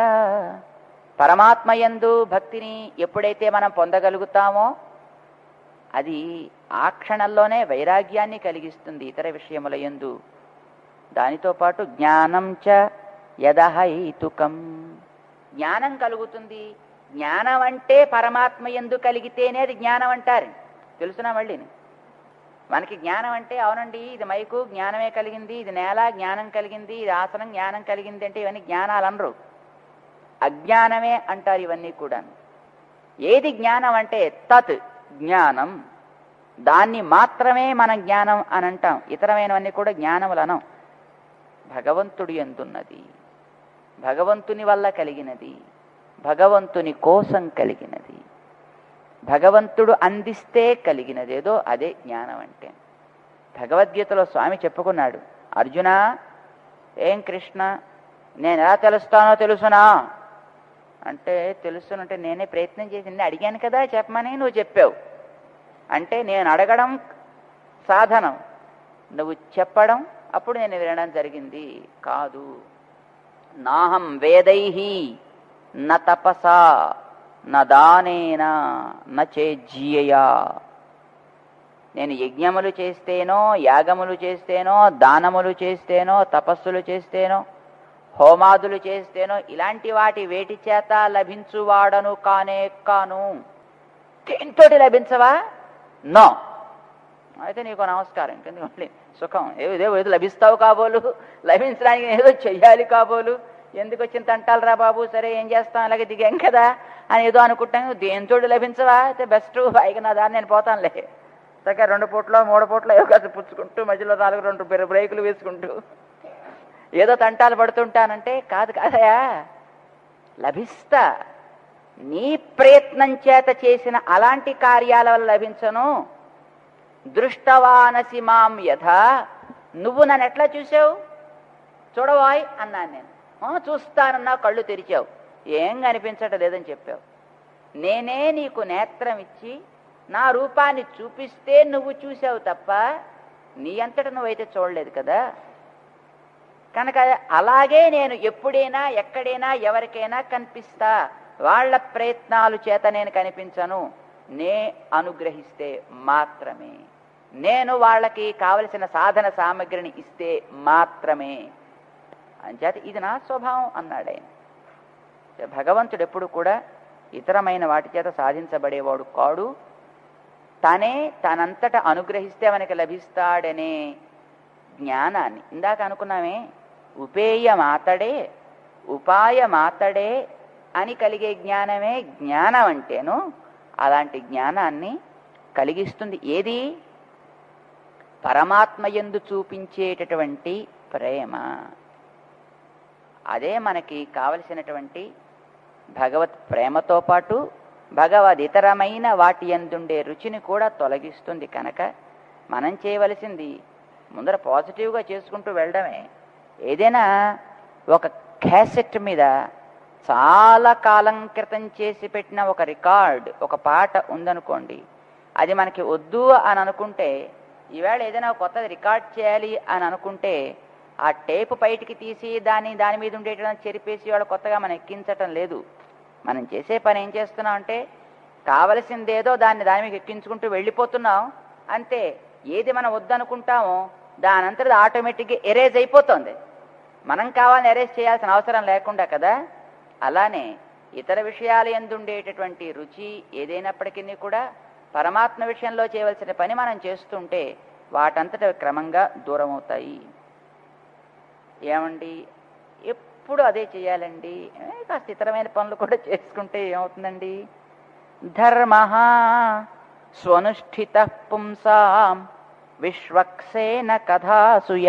పరమాత్మయందు భక్తిని ఎప్పుడైతే మనం పొందగలుగుతామో అది ఆ క్షణంలోనే వైరాగ్యాన్ని కలిగిస్తుంది ఇతర విషయముల యందు దానితో పాటు జ్ఞానం చ యదహైతుకం జ్ఞానం కలుగుతుంది జ్ఞానం అంటే పరమాత్మ ఎందు కలిగితేనే అది జ్ఞానం అంటారు తెలుసునా మళ్ళీ మనకి జ్ఞానం అంటే అవునండి ఇది మైకు జ్ఞానమే కలిగింది ఇది నేల జ్ఞానం కలిగింది ఇది ఆసనం జ్ఞానం కలిగింది అంటే ఇవన్నీ జ్ఞానాలు అనరు అజ్ఞానమే అంటారు ఇవన్నీ కూడా ఏది జ్ఞానం అంటే తత్ జ్ఞానం దాన్ని మాత్రమే మనం జ్ఞానం అని అంటాం ఇతరమైనవన్నీ కూడా జ్ఞానములు అనం భగవంతుడు ఎందున్నది భగవంతుని వల్ల కలిగినది భగవంతుని కోసం కలిగినది భగవంతుడు అందిస్తే కలిగినది ఏదో అదే జ్ఞానం అంటే భగవద్గీతలో స్వామి చెప్పుకున్నాడు అర్జున ఏం కృష్ణ నేను ఎలా తెలుస్తానో తెలుసునా అంటే తెలుసునంటే నేనే ప్రయత్నం చేసి నిన్ను అడిగాను కదా చెప్పమని నువ్వు చెప్పావు అంటే నేను అడగడం సాధనం నువ్వు చెప్పడం అప్పుడు నేను వినడం జరిగింది కాదు నాహం వేదై న తపసా న దానేన నేజ్యయా నేను యజ్ఞములు చేస్తేనో యాగములు చేస్తేనో దానములు చేస్తేనో తపస్సులు చేస్తేనో హోమాదులు చేస్తేనో ఇలాంటి వాటి వేటి చేత లభించువాడను కానే కాను దేంతోటి లభించవా నో అయితే నీకు నమస్కారం ఎందుకంటే సుఖం ఏదో ఏదో లభిస్తావు కాబోలు లభించడానికి ఏదో చెయ్యాలి కాబోలు ఎందుకు వచ్చిన తంటాలు రా బాబు సరే ఏం చేస్తాం అలాగే దిగాం కదా అని ఏదో అనుకుంటాను దేంతోటి లభించవా అయితే బెస్ట్ పైకి నా దాన్ని నేను పోతానులే చక్కగా రెండు పూట్లో మూడు పూట్లో ఏదో కాస్త పుచ్చుకుంటూ మధ్యలో నాలుగు రెండు బ్రే- బ్రేకులు వేసుకుంటూ ఏదో తంటాలు పడుతుంటానంటే కాదు కాదయా లభిస్తా నీ ప్రయత్నం చేత చేసిన అలాంటి కార్యాల వల్ల లభించను దృష్టవానసి మాం యథ నువ్వు నన్ను ఎట్లా చూసావు చూడవాయ్ అన్నాను నేను "ఆ, చూస్తానన్నా కళ్ళు తెరిచావు ఏం కనిపించటం లేదని చెప్పావు నేనే నీకు నేత్రం ఇచ్చి నా రూపాన్ని చూపిస్తే నువ్వు చూసావు తప్ప నీ అంతట నువ్వైతే చూడలేదు కదా కనుక అలాగే నేను ఎప్పుడైనా ఎక్కడైనా ఎవరికైనా కనిపిస్తా వాళ్ళ ప్రయత్నాలు చేత నేను కనిపించను నే అనుగ్రహిస్తే మాత్రమే నేను వాళ్ళకి కావలసిన సాధన సామగ్రిని ఇస్తే మాత్రమే అంచేత ఇది నా స్వభావం అన్నాడు ఆయన భగవంతుడు ఎప్పుడు కూడా ఇతరమైన వాటి చేత సాధించబడేవాడు కాడు తనే తనంతట అనుగ్రహిస్తే మనకి లభిస్తాడనే జ్ఞానాన్ని ఇందాక అనుకున్నామే ఉపేయ మాతడే ఉపాయ మాతడే అని కలిగే జ్ఞానమే జ్ఞానం అంటేను అలాంటి జ్ఞానాన్ని కలిగిస్తుంది ఏది పరమాత్మ యందు చూపించేటటువంటి ప్రేమ అదే మనకి కావలసినటువంటి భగవత్ ప్రేమతో పాటు భగవదితరమైన వాటి ఎందుండే రుచిని కూడా తొలగిస్తుంది కనుక మనం చేయవలసింది ముందర పాజిటివ్గా చేసుకుంటూ వెళ్ళడమే ఏదైనా ఒక క్యాసెట్ మీద చాలా కాలం క్రితం చేసి పెట్టిన ఒక రికార్డ్ ఒక పాట ఉందనుకోండి అది మనకి వద్దు అని అనుకుంటే ఈవేళ ఏదైనా ఒక కొత్తది రికార్డ్ చేయాలి అని అనుకుంటే ఆ టేప్ బయటికి తీసి దాన్ని దాని మీద ఉండేటటువంటి చెరిపేసి వాడు కొత్తగా మనం ఎక్కించటం లేదు మనం చేసే పని ఏం చేస్తున్నాం అంటే కావలసిందేదో దాన్ని దాని మీద ఎక్కించుకుంటూ వెళ్ళిపోతున్నాం అంతే ఏది మనం వద్దనుకుంటామో దానంతటి ఆటోమేటిక్గా ఎరేజ్ అయిపోతుంది మనం కావాలని ఎరేజ్ చేయాల్సిన అవసరం లేకుండా కదా అలానే ఇతర విషయాలు ఎందుండేటటువంటి రుచి ఏదైనప్పటికీ కూడా పరమాత్మ విషయంలో చేయవలసిన పని మనం చేస్తుంటే వాటంతట క్రమంగా దూరం అవుతాయి ఏమండి ఎప్పుడు అదే చేయాలండి ఏ, కాస్త ఇతరమైన పనులు కూడా చేసుకుంటే ఏమవుతుందండి ధర్మ స్వనుష్ఠిత పుంసాం విశ్వక్సేన కథాసుయ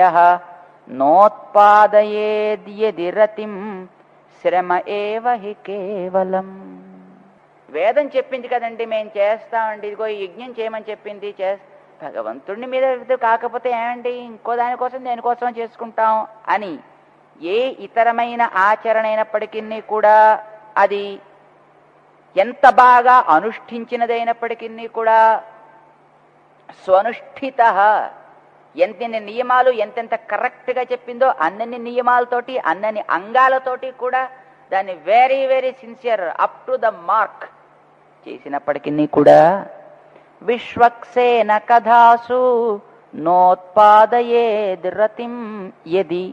నోత్పాదయేద్యది రతిం శ్రమ ఏవ హి కేవలం వేదం చెప్పింది కదండి మేము చేస్తామండి ఇదిగో ఈ యజ్ఞం చేయమని చెప్పింది చే భగవంతుడిని మీద ఇది కాకపోతే ఏమండి ఇంకో దానికోసం దేనికోసం చేసుకుంటాం అని ఏ ఇతరమైన ఆచరణ అయినప్పటికీ కూడా అది ఎంత బాగా అనుష్ఠించినదైనప్పటికీ కూడా స్వనుష్ఠిత ఎంతెన్ని నియమాలు ఎంతెంత కరెక్ట్గా చెప్పిందో అన్నన్ని నియమాలతోటి అన్నన్ని అంగాలతోటి కూడా దాన్ని very very sincere up to the mark చేసినప్పటికీ కూడా విశ్వక్సేన కథాసు నోత్పాదయేద్ రతిం యది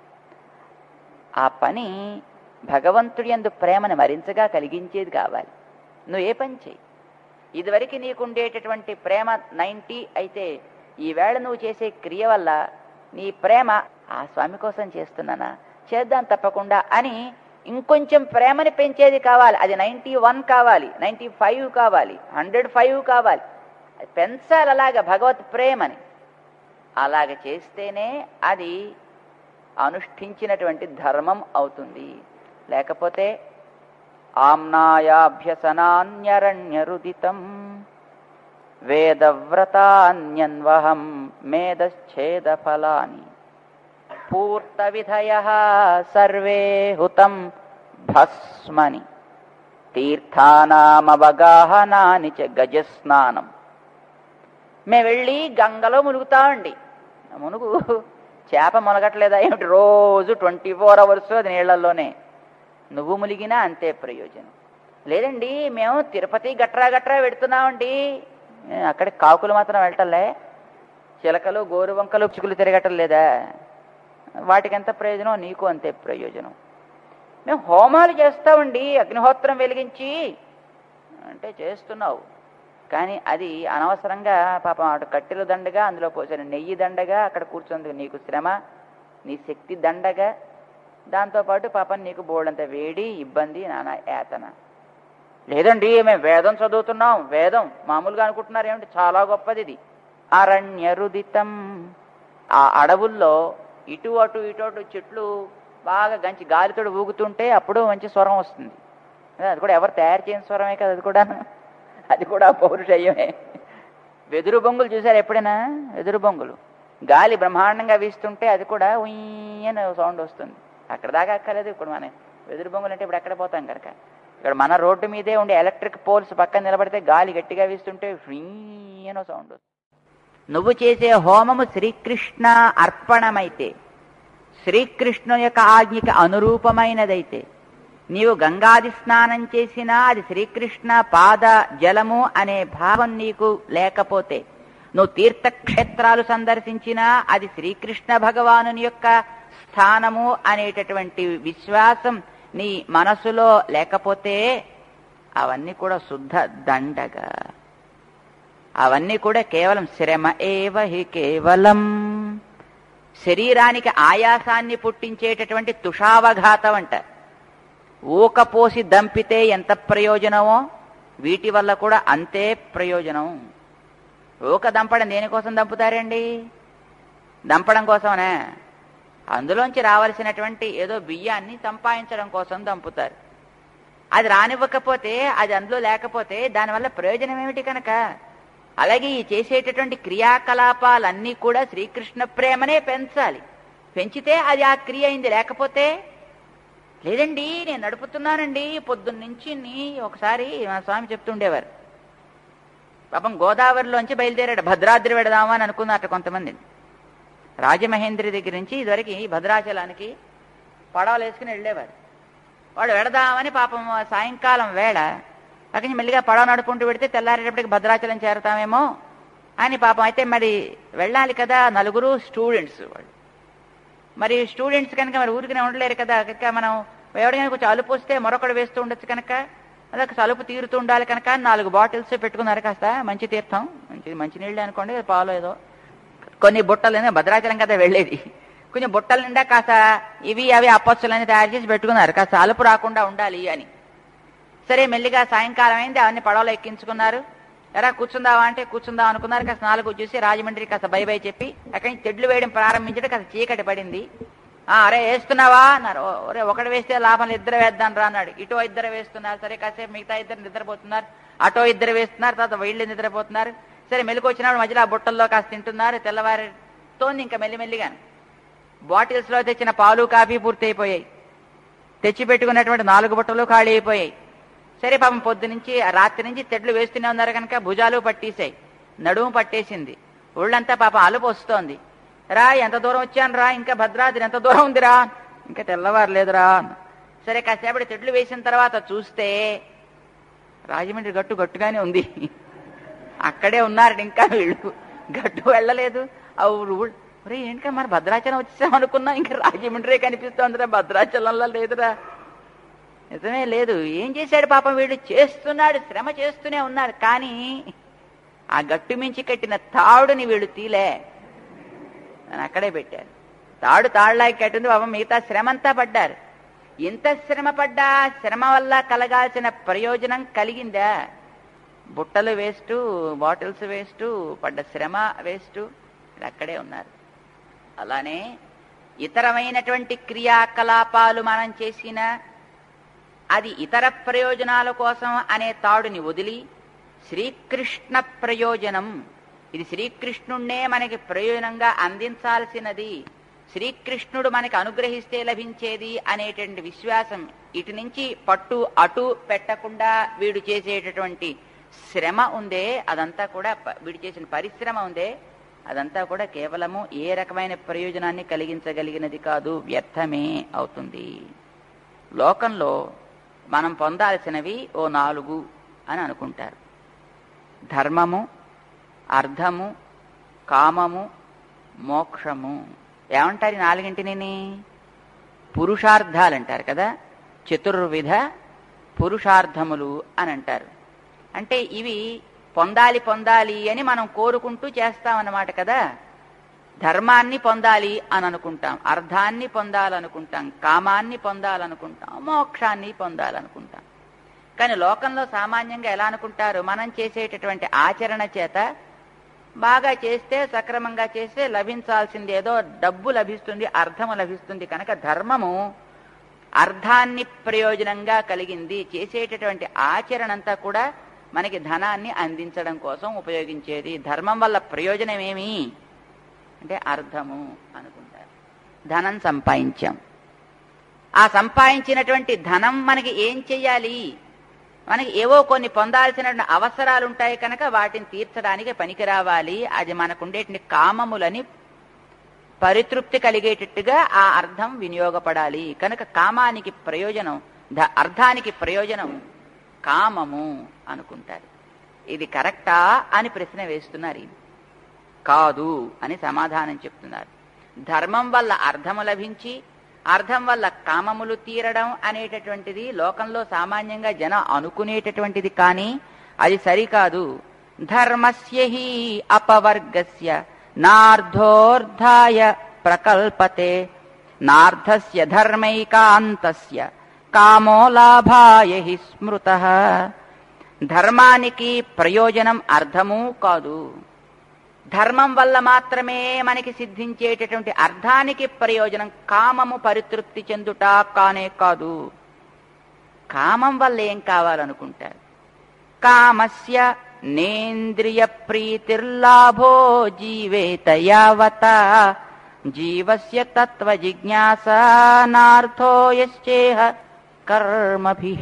ఆ పని భగవంతుడి యందు ప్రేమను మరింతగా కలిగించేది కావాలి నువ్వు ఏ పని చేయి ఇదివరకు నీకుండేటటువంటి ప్రేమ నైంటీ అయితే ఈవేళ నువ్వు చేసే క్రియ వల్ల నీ ప్రేమ ఆ స్వామి కోసం చేస్తున్నానా చేద్దాం తప్పకుండా అని ఇంకొంచెం ప్రేమని పెంచేది కావాలి అది నైంటీ వన్ కావాలి నైంటీ ఫైవ్ కావాలి హండ్రెడ్ ఫైవ్ కావాలి అది పెంచాలి అలాగ భగవత్ ప్రేమని అలాగ చేస్తేనే అది అనుష్ఠించినటువంటి ధర్మం అవుతుంది లేకపోతే ఆమ్నాయాభ్యసనాన్యరణ్యరుదితం వేదవ్రతాన్యన్వహం మేధశ్చేద ఫలాని పూర్త విధయ సర్వే హుతం భస్మని తీర్థానామవగాహనాని చ గజస్నానం మేము వెళ్ళి గంగలో మునుగుతామండి మునుగు చేప మునగట్లేదా ఏమిటి రోజు ట్వంటీ ఫోర్ అవర్స్ అది నీళ్లలోనే నువ్వు మునిగినా అంతే ప్రయోజనం లేదండి మేము తిరుపతి గట్రా గట్రా పెడుతున్నామండి ఏ, అక్కడికి కాకులు మాత్రం వెళ్ళటంలే చిలకలు గోరువంకలు చిక్కులు తిరగటం లేదా వాటికి ఎంత ప్రయోజనం నీకు అంతే ప్రయోజనం మేము హోమాలు చేస్తామండి అగ్నిహోత్రం వెలిగించి అంటే చేస్తున్నావు కానీ అది అనవసరంగా పాపం అటు కట్టెల దండగా అందులో పోసిన నెయ్యి దండగా అక్కడ కూర్చుంది నీకు శ్రమ నీ శక్తి దండగా దాంతోపాటు పాపం నీకు బోర్డంత వేడి ఇబ్బంది నానా యాతన లేదండి మేము వేదం చదువుతున్నాం వేదం మామూలుగా అనుకుంటున్నారు ఏమిటి చాలా గొప్పది ఇది అరణ్యరుదితం ఆ అడవుల్లో ఇటు అటు ఇటు అటు చెట్లు బాగా గంచి గాలితోడు ఊగుతుంటే అప్పుడు మంచి స్వరం వస్తుంది అది కూడా ఎవరు తయారు చేయని స్వరమే కదా అది కూడా అది కూడా పౌరుషయ్యమే వెదురు బొంగులు చూసారు ఎప్పుడైనా వెదురు బొంగులు గాలి బ్రహ్మాండంగా వీస్తుంటే అది కూడా ఉయ్యని సౌండ్ వస్తుంది అక్కడ దాకా అక్కర్లేదు ఇప్పుడు మన వెదురు బొంగులు అంటే ఇప్పుడు ఎక్కడ పోతాం కనుక ఇక్కడ మన రోడ్డు మీదే ఉండే ఎలక్ట్రిక్ పోల్స్ పక్కన నిలబడితే గాలి గట్టిగా వీస్తుంటే ఫ్రీయనో సౌండ్ వస్తుంది నువ్వు చేసే హోమము శ్రీకృష్ణ అర్పణమైతే శ్రీకృష్ణుని యొక్క ఆజ్ఞకి అనురూపమైనదైతే నీవు గంగాది స్నానం చేసినా అది శ్రీకృష్ణ పాద జలము అనే భావం నీకు లేకపోతే నువ్వు తీర్థక్షేత్రాలు సందర్శించినా అది శ్రీకృష్ణ భగవానుని యొక్క స్థానము అనేటటువంటి విశ్వాసం నీ మనసులో లేకపోతే అవన్నీ కూడా శుద్ధ దండగా అవన్నీ కూడా కేవలం శ్రమ ఏవ హి కేవలం శరీరానికి ఆయాసాన్ని పుట్టించేటటువంటి తుషావఘాతం అంట ఊకపోసి దంపితే ఎంత ప్రయోజనమో వీటి వల్ల కూడా అంతే ప్రయోజనం ఊక దంపడం దేనికోసం దంపుతారండి దంపడం కోసమనే అందులోంచి రావాల్సినటువంటి ఏదో బియ్యాన్ని సంపాదించడం కోసం దంపుతారు అది రానివ్వకపోతే అది అందులో లేకపోతే దానివల్ల ప్రయోజనం ఏమిటి కనుక అలాగే ఈ చేసేటటువంటి క్రియాకలాపాలన్నీ కూడా శ్రీకృష్ణ ప్రేమనే పెంచాలి పెంచితే అది ఆ క్రియ అయింది లేకపోతే లేదండి నేను నడుపుతున్నానండి పొద్దున్నుంచి నీ ఒకసారి మా స్వామి చెప్తుండేవారు పాపం గోదావరిలోంచి బయలుదేరాడు భద్రాద్రి పెడదామా అని అనుకున్నట్టు కొంతమంది రాజమహేంద్రి దగ్గర నుంచి ఇదివరకు భద్రాచలానికి పడవలు వేసుకుని వెళ్ళేవారు వాడు వెడదామని పాపం సాయంకాలం వేళ అక్కడి నుంచి మెల్లిగా పడవ నడుపుకుంటూ పెడితే తెల్లారేటప్పటికి భద్రాచలం చేరతామేమో అని పాపం అయితే మరి వెళ్ళాలి కదా నలుగురు స్టూడెంట్స్ వాళ్ళు మరి స్టూడెంట్స్ కనుక మరి ఊరికనే ఉండలేరు కదా కనుక మనం ఎవరికైనా కొంచెం అలుపు వస్తే మరొకడు వేస్తూ ఉండొచ్చు కనుక అదొక సలుపు తీరుతూ ఉండాలి కనుక నాలుగు బాటిల్స్ పెట్టుకున్నారు కాస్త మంచి తీర్థం మంచి మంచి నీళ్ళు అనుకోండి పాలు ఏదో కొన్ని బుట్టలు భద్రాచలం కదా వెళ్ళేది కొంచెం బుట్టల నిండా కాస్త ఇవి అవి అప్పచ్చులన్నీ తయారు చేసి పెట్టుకున్నారు కాస్త అలుపు రాకుండా ఉండాలి అని సరే మెల్లిగా సాయంకాలం అయింది అవన్నీ పడవలో ఎక్కించుకున్నారు ఎరా కూర్చుందావా అంటే కూర్చుందాం అనుకున్నారు కాస్త నాలుగు చూసి రాజమండ్రి కాస్త బై బై చెప్పి అక్కడి నుంచి తెడ్లు వేయడం ప్రారంభించడం కాస్త చీకటి పడింది ఆ అరే వేస్తున్నావా అన్నారు ఒరే ఒకటి వేస్తే లాభం లేదు, ఇద్దరు వేద్దాం రా అన్నాడు ఇటో ఇద్దరు వేస్తున్నారు సరే కాసేపు మిగతా ఇద్దరు నిద్రపోతున్నారు అటో ఇద్దరు వేస్తున్నారు తర్వాత వీళ్ళు నిద్రపోతున్నారు సరే మెలకు వచ్చినప్పుడు మధ్యలో ఆ బుట్టల్లో కాస్త తింటున్నారు తెల్లవారితో ఇంకా మెల్లిమెల్లిగా బాటిల్స్ లో తెచ్చిన పాలు కాఫీ పూర్తి అయిపోయాయి తెచ్చి పెట్టుకున్నటువంటి నాలుగు బుట్టలు ఖాళీ అయిపోయాయి సరే పాపం పొద్దు నుంచి ఆ రాత్రి నుంచి తెడ్లు వేస్తూనే ఉన్నారు కనుక భుజాలు పట్టేశాయి నడుము పట్టేసింది ఒళ్ళంతా పాపం అలుపు వస్తోంది రా ఎంత దూరం వచ్చాను రా ఇంకా భద్రాద్రి ఎంత దూరం ఉందిరా ఇంకా తెల్లవారలేదురా అన్న. సరే కాసేపటి తెడ్లు వేసిన తర్వాత చూస్తే రాజమండ్రి గట్టు గట్టుగానే ఉంది అక్కడే ఉన్నారు ఇంకా వీళ్ళు గట్టు వెళ్ళలేదు అవును ఒరే ఏంటి మరి భద్రాచలం వచ్చేసాం అనుకున్నా ఇంకా రాజమండ్రి కనిపిస్తోందిరా భద్రాచలంలో లేదురా నిజమే లేదు ఏం చేశాడు పాపం వీడు చేస్తున్నాడు శ్రమ చేస్తూనే ఉన్నాడు కానీ ఆ గట్టు మించి కట్టిన తాడుని వీడు తీలే అని అక్కడే పెట్టారు తాడు తాడులాగి కట్టింది పాపం మిగతా శ్రమంతా పడ్డారు ఇంత శ్రమ పడ్డా శ్రమ వల్ల కలగాల్సిన ప్రయోజనం కలిగిందా బుట్టలు వేస్ట్ బాటిల్స్ వేస్ట్ పడ్డ శ్రమ వేస్ట్ అక్కడే ఉన్నారు అలానే ఇతరమైనటువంటి క్రియాకలాపాలు మనం చేసిన అది ఇతర ప్రయోజనాల కోసం అనే తాడుని వదిలి శ్రీకృష్ణ ప్రయోజనం ఇది శ్రీకృష్ణుణ్ణే మనకి ప్రయోజనంగా అందించాల్సినది శ్రీకృష్ణుడు మనకి అనుగ్రహిస్తే లభించేది అనేటువంటి విశ్వాసం ఇటు నుంచి పట్టు అటు పెట్టకుండా వీడు చేసేటటువంటి శ్రమ ఉందే అదంతా కూడా ప- వీడు చేసిన పరిశ్రమ ఉందే అదంతా కూడా కేవలము ఏ రకమైన ప్రయోజనాన్ని కలిగించగలిగినది కాదు వ్యర్థమే అవుతుంది లోకంలో మనం పొందాల్సినవి ఓ నాలుగు అని అనుకుంటారు ధర్మము అర్థము కామము మోక్షము ఏమంటారు ఈ నాలుగింటిని పురుషార్థాలు అంటారు కదా చతుర్విధ పురుషార్థములు అని అంటారు అంటే ఇవి పొందాలి పొందాలి అని మనం కోరుకుంటూ చేస్తామన్నమాట కదా ధర్మాన్ని పొందాలి అని అనుకుంటాం అర్థాన్ని పొందాలనుకుంటాం కామాన్ని పొందాలనుకుంటాం మోక్షాన్ని పొందాలనుకుంటాం కానీ లోకంలో సామాన్యంగా ఎలా అనుకుంటారు మనం చేసేటటువంటి ఆచరణ చేత బాగా చేస్తే సక్రమంగా చేస్తే లభించాల్సింది ఏదో డబ్బు లభిస్తుంది అర్థము లభిస్తుంది కనుక ధర్మము అర్థాన్ని ప్రయోజనంగా కలిగింది చేసేటటువంటి ఆచరణ అంతా కూడా మనకి ధనాన్ని అందించడం కోసం ఉపయోగించేది ధర్మం వల్ల ప్రయోజనం ఏమి అంటే అర్థము అనుకుంటారు ధనం సంపాదించాం ఆ సంపాదించినటువంటి ధనం మనకి ఏం చెయ్యాలి మనకి ఏవో కొన్ని పొందాల్సిన అవసరాలు ఉంటాయి కనుక వాటిని తీర్చడానికి పనికి రావాలి అది మనకుండేటువంటి కామములని పరితృప్తి కలిగేటట్టుగా ఆ అర్థం వినియోగపడాలి కనుక కామానికి ప్రయోజనం ధ- అర్థానికి ప్రయోజనం కామము అనుకుంటారు ఇది కరెక్టా అని ప్రశ్న వేస్తున్నారు ఈయన. కాదు అని సమాధానం చెప్తున్నారు ధర్మం వల్ల అర్థము లభించి అర్థం వల్ల కామములు తీరడం అనేటటువంటిది లోకంలో సామాన్యంగా జన అనుకునేటటువంటిది కానీ అది సరికాదు ధర్మస్య హి అపవర్గస్య నార్ధోర్ధాయ ప్రకల్పతే నార్ధస్య ధర్మైకాంతస్య కామో లాభాయ హి స్మృత ధర్మానికి ప్రయోజనం అర్థము కాదు ధర్మం వల్ల మాత్రమే మనకి సిద్ధించేటటువంటి అర్థానికి ప్రయోజనం కామము పరితృప్తి చెందుట కానే కాదు కామం వల్ల ఏం కావాలనుకుంటారు కామస్య నేంద్రియ ప్రీతిర్లాభో జీవేత యావత జీవస్య తత్వ జిజ్ఞాస నార్థో యశ్చేహ కర్మభి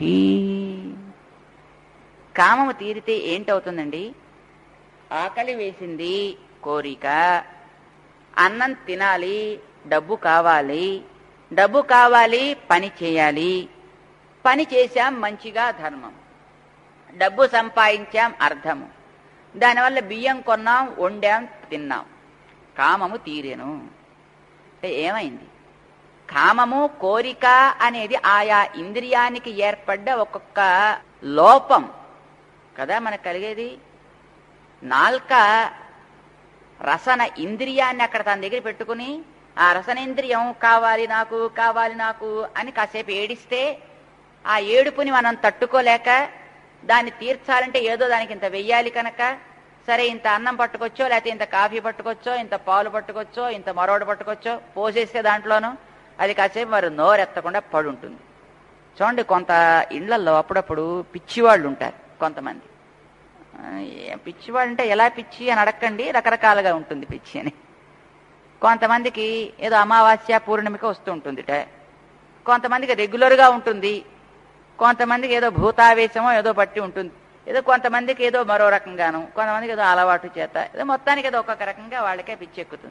కామము తీరితే ఏంటవుతుందండి ఆకలి వేసింది కోరిక అన్నం తినాలి డబ్బు కావాలి డబ్బు కావాలి పని చేయాలి పని చేశాం మంచిగా ధర్మం డబ్బు సంపాదించాం అర్థము దానివల్ల బియ్యం కొన్నాం వండాం తిన్నాం కామము తీరెను అంటే ఏమైంది కామము కోరిక అనేది ఆయా ఇంద్రియానికి ఏర్పడ్డ ఒక్కొక్క లోపం కదా మనకు కలిగేది నాల్క రసన ఇంద్రియాన్ని అక్కడ తన దగ్గర పెట్టుకుని ఆ రసనేంద్రియం కావాలి నాకు కావాలి నాకు అని కాసేపు ఏడిస్తే ఆ ఏడుపుని మనం తట్టుకోలేక దాన్ని తీర్చాలంటే ఏదో దానికి ఇంత వెయ్యాలి కనుక సరే ఇంత అన్నం పట్టుకొచ్చో లేకపోతే ఇంత కాఫీ పట్టుకొచ్చో ఇంత పాలు పట్టుకొచ్చో ఇంత మరోడు పట్టుకొచ్చో పోసేస్తే దాంట్లోనూ అది కాసేపు మరి నోరెత్తకుండా పడుంటుంది చూడండి కొంత ఇళ్లలో అప్పుడప్పుడు పిచ్చివాళ్ళు ఉంటారు కొంతమంది ఆ, ఏం పిచ్చివాడు అంటే ఎలా పిచ్చి అని అడగండి రకరకాలుగా ఉంటుంది పిచ్చి అని కొంతమందికి ఏదో అమావాస్య పూర్ణిమకి వస్తూ ఉంటుందిట కొంతమందికి రెగ్యులర్గా ఉంటుంది కొంతమందికి ఏదో భూతావేశమో ఏదో బట్టి ఉంటుంది ఏదో కొంతమందికి ఏదో మరో రకంగాను కొంతమందికి ఏదో అలవాటు చేత ఏదో మొత్తానికి ఏదో ఒక్కొక్క రకంగా వాళ్ళకే పిచ్చెక్కుతుంది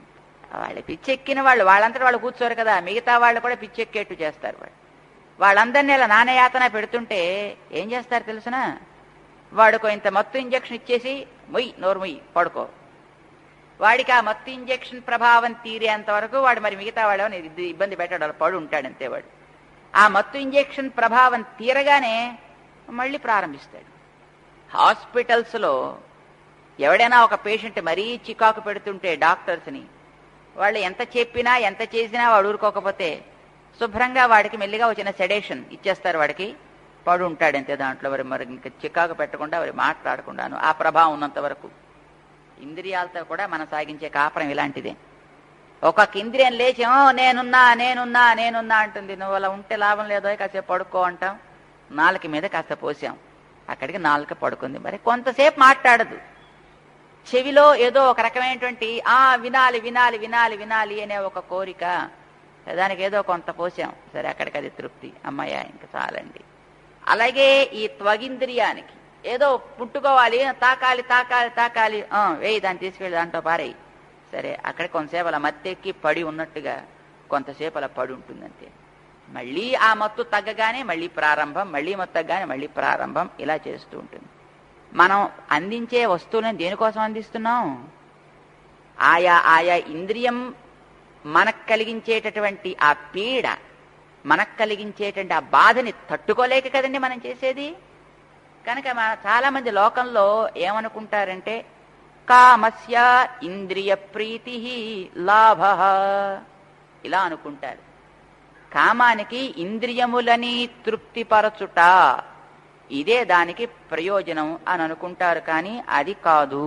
వాళ్ళు పిచ్చెక్కిన వాళ్ళు వాళ్ళంతా వాళ్ళు కూర్చోరు కదా మిగతా వాళ్ళు కూడా పిచ్చెక్కేట్టు చేస్తారు వాళ్ళు వాళ్ళందరినీ ఇలా నానయాతన పెడుతుంటే ఏం చేస్తారు తెలుసునా వాడికి ఇంత మత్తు ఇంజక్షన్ ఇచ్చేసి మొయ్యి నోరు మొయ్యి పడుకో వాడికి ఆ మత్తు ఇంజక్షన్ ప్రభావం తీరేంత వరకు వాడు మరి మిగతా వాడు ఇబ్బంది పెట్టాడు అలా పడు ఉంటాడు అంతే వాడు ఆ మత్తు ఇంజెక్షన్ ప్రభావం తీరగానే మళ్ళీ ప్రారంభిస్తాడు హాస్పిటల్స్ లో ఎవడైనా ఒక పేషెంట్ మరీ చికాకు పెడుతుంటే డాక్టర్స్ని వాళ్ళు ఎంత చెప్పినా ఎంత చేసినా వాడు ఊరుకోకపోతే శుభ్రంగా వాడికి మెల్లిగా వచ్చిన సెడేషన్ ఇచ్చేస్తారు వాడికి పడు ఉంటాడు అంతే దాంట్లో మరి మరి ఇంకా చికాకు పెట్టకుండా మరి మాట్లాడకుండాను ఆ ప్రభావం ఉన్నంత వరకు ఇంద్రియాలతో కూడా మనం సాగించే కాపురం ఇలాంటిదే ఒక్కొక్క ఇంద్రియం లేచి "ఓ, నేనున్నా నేనున్నా నేనున్నా అంటుంది నువ్వు అలా ఉంటే లాభం లేదో కాసేపు పడుకో అంటాం నాలుక మీద కాస్త పోసాం అక్కడికి నాలుక పడుకుంది మరి కొంతసేపు మాట్లాడదు చెవిలో ఏదో ఒక రకమైనటువంటి ఆ వినాలి వినాలి వినాలి వినాలి అనే ఒక కోరిక దానికి ఏదో కొంత పోసాం సరే అక్కడికి అది తృప్తి అమ్మయ్య ఇంకా చాలండి అలాగే ఈ త్వగింద్రియానికి ఏదో పుట్టుకోవాలి తాకాలి తాకాలి తాకాలి ఆ, వేయి దాన్ని తీసుకెళ్ళి దాంట్లో పారేయి సరే అక్కడ కొంతసేపు అలా మత్తెక్కి పడి ఉన్నట్టుగా కొంతసేపు అలా పడి ఉంటుంది అంతే మళ్ళీ ఆ మత్తు తగ్గగానే మళ్ళీ ప్రారంభం మళ్ళీ మత్తు తగ్గగానే మళ్ళీ ప్రారంభం ఇలా చేస్తూ ఉంటుంది మనం అందించే వస్తువులను దేనికోసం అందిస్తున్నాం ఆయా ఆయా ఇంద్రియం మనకు కలిగించేటటువంటి ఆ పీడ మనకు కలిగించేటువంటి ఆ బాధని తట్టుకోలేక కదండి మనం చేసేది కనుక మన చాలా మంది లోకంలో ఏమనుకుంటారంటే కామస్య ఇంద్రియ ప్రీతి లాభ ఇలా అనుకుంటారు కామానికి ఇంద్రియములని తృప్తిపరచుట ఇదే దానికి ప్రయోజనం అని అనుకుంటారు కానీ అది కాదు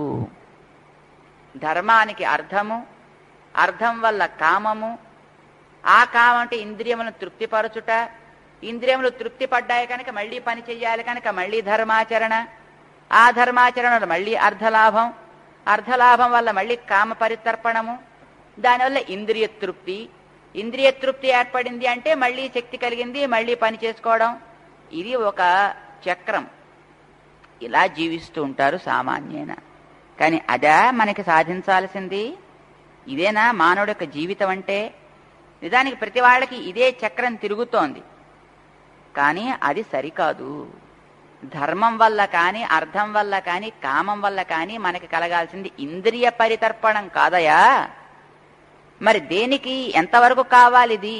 ధర్మానికి అర్థము అర్థం వల్ల కామము ఆ కామం అంటే ఇంద్రియములను తృప్తిపరచుట ఇంద్రియములు తృప్తి పడ్డాయి కనుక మళ్ళీ పని చెయ్యాలి కనుక మళ్ళీ ధర్మాచరణ ఆ ధర్మాచరణ వల్ల మళ్ళీ అర్ధలాభం అర్ధలాభం వల్ల మళ్ళీ కామ పరితర్పణము దానివల్ల ఇంద్రియ తృప్తి ఇంద్రియ తృప్తి ఏర్పడింది అంటే మళ్ళీ శక్తి కలిగింది మళ్ళీ పని చేసుకోవడం ఇది ఒక చక్రం ఇలా జీవిస్తూ ఉంటారు సామాన్యేన కానీ అదా మనకి సాధించాల్సింది ఇదేనా మానవుడి యొక్క జీవితం అంటే నిజానికి ప్రతి వాళ్ళకి ఇదే చక్రం తిరుగుతోంది కానీ అది సరికాదు ధర్మం వల్ల కానీ అర్థం వల్ల కానీ కామం వల్ల కానీ మనకి కలగాల్సింది ఇంద్రియ పరితర్పణం కాదయా మరి దేనికి ఎంతవరకు కావాలి ఇది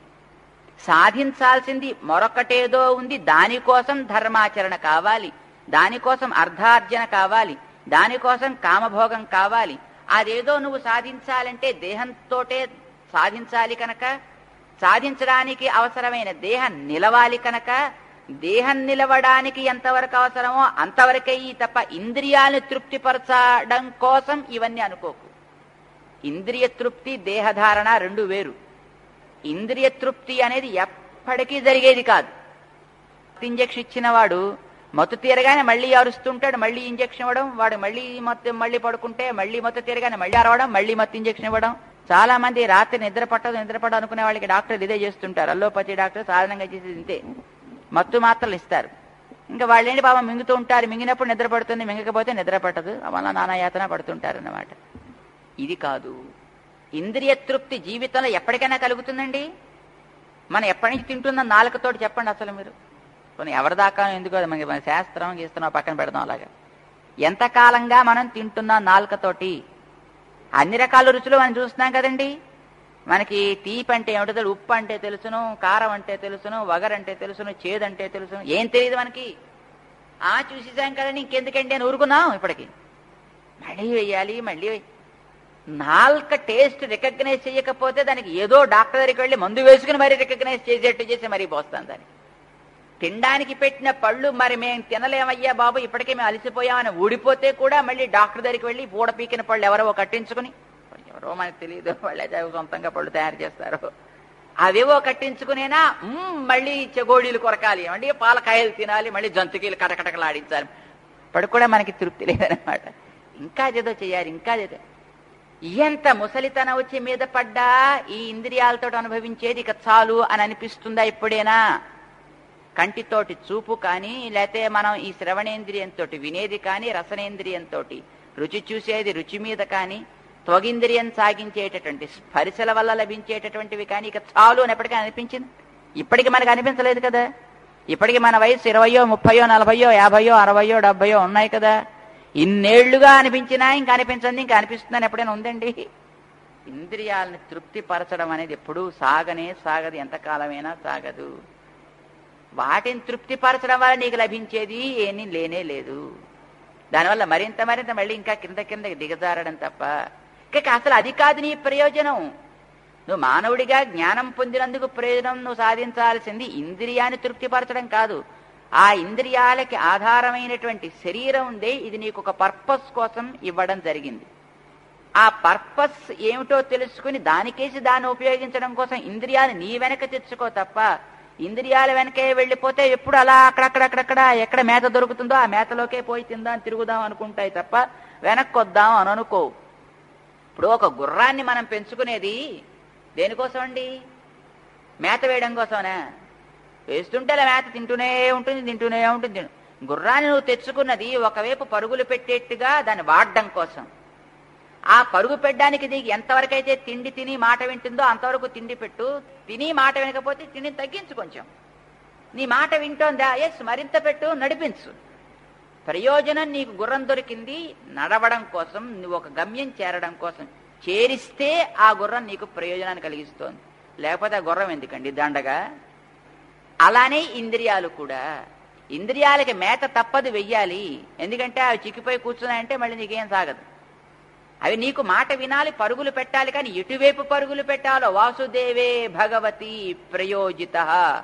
సాధించాల్సింది మరొకటేదో ఉంది దానికోసం ధర్మాచరణ కావాలి దానికోసం అర్ధార్జన కావాలి దానికోసం కామభోగం కావాలి అదేదో నువ్వు సాధించాలంటే దేహంతోటే సాధించాలి కనుక సాధించడానికి అవసరమైన దేహం నిలవాలి కనుక దేహం నిలవడానికి ఎంతవరకు అవసరమో అంతవరకే ఈ తప్ప ఇంద్రియాలను తృప్తిపరచడం కోసం ఇవన్నీ అనుకోకు ఇంద్రియ తృప్తి దేహధారణ రెండు వేరు ఇంద్రియ తృప్తి అనేది ఎప్పటికీ జరిగేది కాదు ఇంజక్షన్ ఇచ్చిన వాడు మత్తు తీరగానే మళ్ళీ అరుస్తుంటాడు మళ్ళీ ఇంజక్షన్ ఇవ్వడం వాడు మళ్ళీ మత్తు మళ్ళీ పడుకుంటే మళ్ళీ మత్తు తీరగానే మళ్ళీ అరవడం మళ్ళీ మత్తు ఇంజక్షన్ ఇవ్వడం చాలా మంది రాత్రి నిద్ర పట్టదు నిద్ర పడదు అనుకునే వాళ్ళకి డాక్టర్ ఇదే చేస్తుంటారు అల్లోపతి డాక్టర్ సాధారణంగా చేసేది ఇంతే మత్తు మాత్రలు ఇస్తారు ఇంకా వాళ్ళేంటి పాపం మింగుతూ ఉంటారు మింగినప్పుడు నిద్ర పడుతుంది మింగకపోతే నిద్ర పట్టదు వల్ల నానాయాతన పడుతుంటారు అన్నమాట ఇది కాదు ఇంద్రియ తృప్తి జీవితంలో ఎప్పటికైనా కలుగుతుందండి మనం ఎప్పటి నుంచి తింటున్న నాలుకతోటి చెప్పండి అసలు మీరు కొన్ని ఎవరి దాకా ఎందుకు అది మనకి మన శాస్త్రం గీస్తున్నాం పక్కన పెడదాం అలాగా ఎంతకాలంగా మనం తింటున్నాం నాలుకతోటి అన్ని రకాల రుచులు మనం చూస్తున్నాం కదండి మనకి తీపి అంటే ఏమిటో తెలుసు, ఉప్పు అంటే తెలుసును కారం అంటే తెలుసును వగరంటే తెలుసును చేదంటే తెలుసును ఏం తెలియదు మనకి ఆ చూసేసాం కదండి ఇంకెందుకండి అని ఊరుకున్నాం ఇప్పటికి మళ్ళీ వెయ్యాలి మళ్ళీ వెయ్యి నాలుక టేస్ట్ రికగ్నైజ్ చేయకపోతే దానికి ఏదో డాక్టర్ దగ్గరికి వెళ్ళి మందు వేసుకుని మరీ రికగ్నైజ్ చేసేట్టు చేసి మరీ పోస్తాం దాన్ని తినడానికి పెట్టిన పళ్ళు మరి మేము తినలేమయ్యా బాబు ఇప్పటికే మేము అలసిపోయామని ఊడిపోతే కూడా మళ్ళీ డాక్టర్ దగ్గరికి వెళ్ళి పూడ పీకిన పళ్ళు ఎవరో కట్టించుకుని ఎవరో మనకు తెలియదు వాళ్ళు అయితే సొంతంగా పళ్ళు తయారు చేస్తారు అవేవో కట్టించుకునేనా మ్మ్, మళ్ళీ చెగోడీలు కొరకాలి మళ్ళీ పాలకాయలు తినాలి మళ్ళీ జంతుకీలు కటకటకలాడించాలి ఇప్పటికి కూడా మనకి తృప్తి లేదనమాట ఇంకా ఏదో చేయాలి ఇంకా ఏదో ఎంత ముసలితనం వచ్చి మీద పడ్డా ఈ ఇంద్రియాలతో అనుభవించేది ఇక చాలు అని అనిపిస్తుందా ఇప్పుడేనా కంటితోటి చూపు కానీ లేతే మనం ఈ శ్రవణేంద్రియంతో వినేది కానీ రసనేంద్రియంతో రుచి చూసేది రుచి మీద కానీ త్వగింద్రియం సాగించేటటువంటి స్పర్శల వల్ల లభించేటటువంటివి కానీ ఇక చాలు అని ఎప్పటికీ అనిపించింది ఇప్పటికి మనకు అనిపించలేదు కదా ఇప్పటికి మన వయసు ఇరవయో ముప్పయో నలభయో యాభయో అరవయో డెబ్బయో ఉన్నాయి కదా ఇన్నేళ్లుగా అనిపించినా ఇంకా అనిపించింది ఇంకా అనిపిస్తుందని ఎప్పుడైనా ఉందండి ఇంద్రియాలని తృప్తిపరచడం అనేది ఎప్పుడూ సాగనే సాగదు ఎంతకాలమైనా సాగదు వాటిని తృప్తిపరచడం వల్ల నీకు లభించేది ఏమీ లేనే లేదు దానివల్ల మరింత మరింత మళ్ళీ ఇంకా కింద కింద దిగజారడం తప్ప ఇక అసలు అది కాదు నీ ప్రయోజనం నువ్వు మానవుడిగా జ్ఞానం పొందినందుకు ప్రయోజనం నువ్వు సాధించాల్సింది ఇంద్రియాన్ని తృప్తిపరచడం కాదు ఆ ఇంద్రియాలకి ఆధారమైనటువంటి శరీరం ఉందే ఇది నీకు ఒక పర్పస్ కోసం ఇవ్వడం జరిగింది ఆ పర్పస్ ఏమిటో తెలుసుకుని దానికేసి దాన్ని ఉపయోగించడం కోసం ఇంద్రియాలు నీ వెనక తెచ్చుకో తప్ప ఇంద్రియాల వెనకే వెళ్ళిపోతే ఎప్పుడు అలా అక్కడక్కడక్కడక్కడ ఎక్కడ మేత దొరుకుతుందో ఆ మేతలోకే పోయి తిందాం తిరుగుదాం అనుకుంటాయి తప్ప వెనక్కి వద్దాం అని అనుకో ఇప్పుడు ఒక గుర్రాన్ని మనం పెంచుకునేది దేనికోసం అండి మేత వేయడం కోసమనా వేస్తుంటే అలా మేత తింటూనే ఉంటుంది తింటూనే ఉంటుంది తింటూ- గుర్రాన్ని నువ్వు తెచ్చుకున్నది ఒకవైపు పరుగులు పెట్టేట్టుగా దాన్ని వాడడం కోసం ఆ పరుగు పెట్టడానికి నీకు ఎంతవరకైతే తిండి తిని మాట వింటుందో అంతవరకు తిండి పెట్టు తిని మాట వినకపోతే తిండిని తగ్గించు కొంచెం నీ మాట వింటోందా ఎస్ మరింత పెట్టు నడిపించు ప్రయోజనం నీకు గుర్రం దొరికింది నడవడం కోసం నువ్వు ఒక గమ్యం చేరడం కోసం చేరిస్తే ఆ గుర్రం నీకు ప్రయోజనాన్ని కలిగిస్తోంది లేకపోతే ఆ గుర్రం ఎందుకండి దండగా అలానే ఇంద్రియాలు కూడా ఇంద్రియాలకి మేత తప్పదు వెయ్యాలి ఎందుకంటే అవి చిక్కిపోయి కూర్చున్నాయంటే మళ్ళీ నీకేం సాగదు అవి నీకు మాట వినాలి పరుగులు పెట్టాలి కానీ ఎటువైపు పరుగులు పెట్టాలో వాసుదేవే భగవతి ప్రయోజిత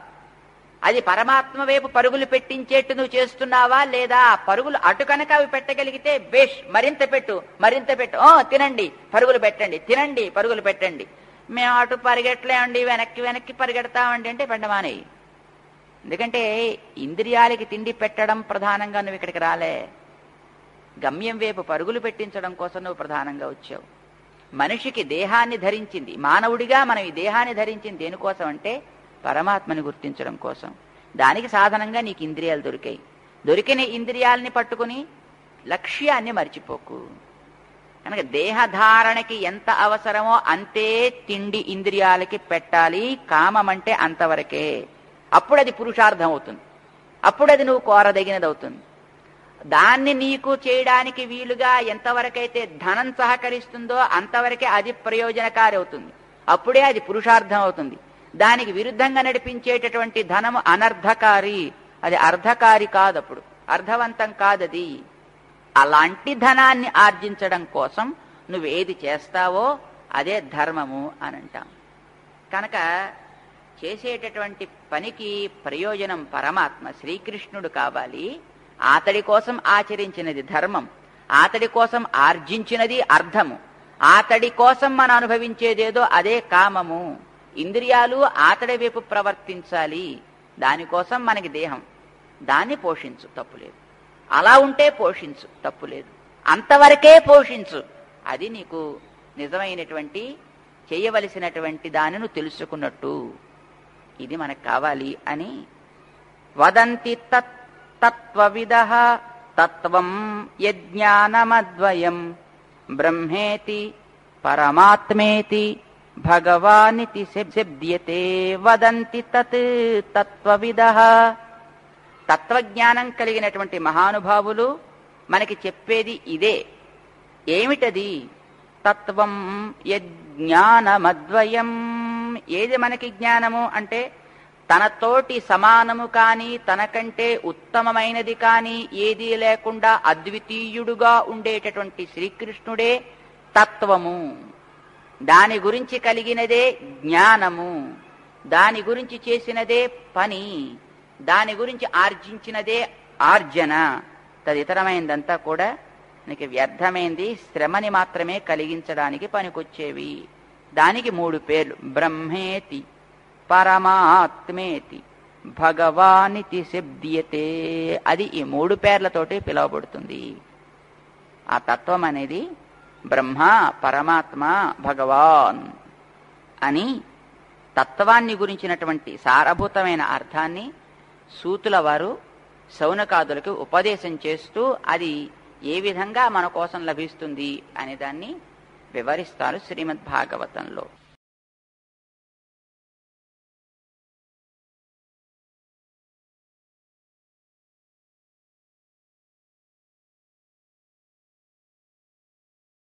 అది పరమాత్మ వైపు పరుగులు పెట్టించేట్టు నువ్వు చేస్తున్నావా లేదా ఆ పరుగులు అటు కనుక అవి పెట్టగలిగితే బేష్ మరింత పెట్టు మరింత పెట్టు ఓ తినండి పరుగులు పెట్టండి తినండి పరుగులు పెట్టండి మేము అటు పరిగెట్టలేమండి వెనక్కి వెనక్కి పరిగెడతామండి అంటే పెట్టమానేయి ఎందుకంటే ఇంద్రియాలకి తిండి పెట్టడం ప్రధానంగా నువ్వు ఇక్కడికి రాలే గమ్యం వైపు పరుగులు పెట్టించడం కోసం నువ్వు ప్రధానంగా వచ్చావు మనిషికి దేహాన్ని ధరించింది మానవుడిగా మనం ఈ దేహాన్ని ధరించింది దేనికోసం అంటే పరమాత్మని గుర్తించడం కోసం దానికి సాధనంగా నీకు ఇంద్రియాలు దొరికాయి దొరికిన ఇంద్రియాలని పట్టుకుని లక్ష్యాన్ని మర్చిపోకు కనుక దేహధారణకి ఎంత అవసరమో అంతే తిండి ఇంద్రియాలకి పెట్టాలి కామం అంటే అంతవరకే అప్పుడు అది పురుషార్థం అవుతుంది అప్పుడు అది నువ్వు కోరదగినది అవుతుంది దాన్ని నీకు చేయడానికి వీలుగా ఎంతవరకైతే ధనం సహకరిస్తుందో అంతవరకే అది ప్రయోజనకారి అవుతుంది అప్పుడే అది పురుషార్థం అవుతుంది దానికి విరుద్ధంగా నడిపించేటటువంటి ధనము అనర్ధకారి అది అర్ధకారి కాదు అప్పుడు అర్థవంతం కాదది అలాంటి ధనాన్ని ఆర్జించడం కోసం నువ్వేది చేస్తావో అదే ధర్మము అని అంటాం కనుక చేసేటటువంటి పనికి ప్రయోజనం పరమాత్మ శ్రీకృష్ణుడు కావాలి అతడి కోసం ఆచరించినది ధర్మం అతడి కోసం ఆర్జించినది అర్థము అతడి కోసం మనం అనుభవించేదేదో అదే కామము ఇంద్రియాలు అతడి వైపు ప్రవర్తించాలి దానికోసం మనకి దేహం దాన్ని పోషించు తప్పులేదు అలా ఉంటే పోషించు తప్పులేదు అంతవరకే పోషించు అది నీకు నిజమైనటువంటి చేయవలసినటువంటి దాన్ని నువ్వు తెలుసుకున్నట్టు ఇది మనకు కావాలి అని వదంతి తత్ తత్వవిద తత్వం యజ్ఞానమద్వయం బ్రహ్మేతి పరమాత్మేతి భగవానితి శబ్ద్యతే వదంతి తత్ తత్వవిద తత్వజ్ఞానం కలిగినటువంటి మహానుభావులు మనకి చెప్పేది ఇదే ఏమిటది తత్వం యజ్ఞానమద్వయం ఏది మనకి జ్ఞానము అంటే తనతోటి సమానము కాని తనకంటే ఉత్తమమైనది కాని ఏదీ లేకుండా అద్వితీయుడుగా ఉండేటటువంటి శ్రీకృష్ణుడే తత్వము దాని గురించి కలిగినదే జ్ఞానము దాని గురించి చేసినదే పని దాని గురించి ఆర్జించినదే ఆర్జన తదితరమైనదంతా కూడా నీకు వ్యర్థమైంది శ్రమని మాత్రమే కలిగించడానికి పనికొచ్చేవి దానికి మూడు పేర్లు బ్రహ్మేతి పరమాత్మేతి భగవానితి శబ్దియతే అది ఈ మూడు పేర్లతోటి పిలువబడుతుంది ఆ తత్వం అనేది బ్రహ్మ పరమాత్మ భగవాన్ అని తత్వాన్ని గురించినటువంటి సారభూతమైన అర్థాన్ని సూతుల వారు శౌనకాదులకు ఉపదేశం చేస్తూ అది ఏ విధంగా మన కోసం లభిస్తుంది అనే దాన్ని వివరిస్తారు శ్రీమద్ భాగవతంలో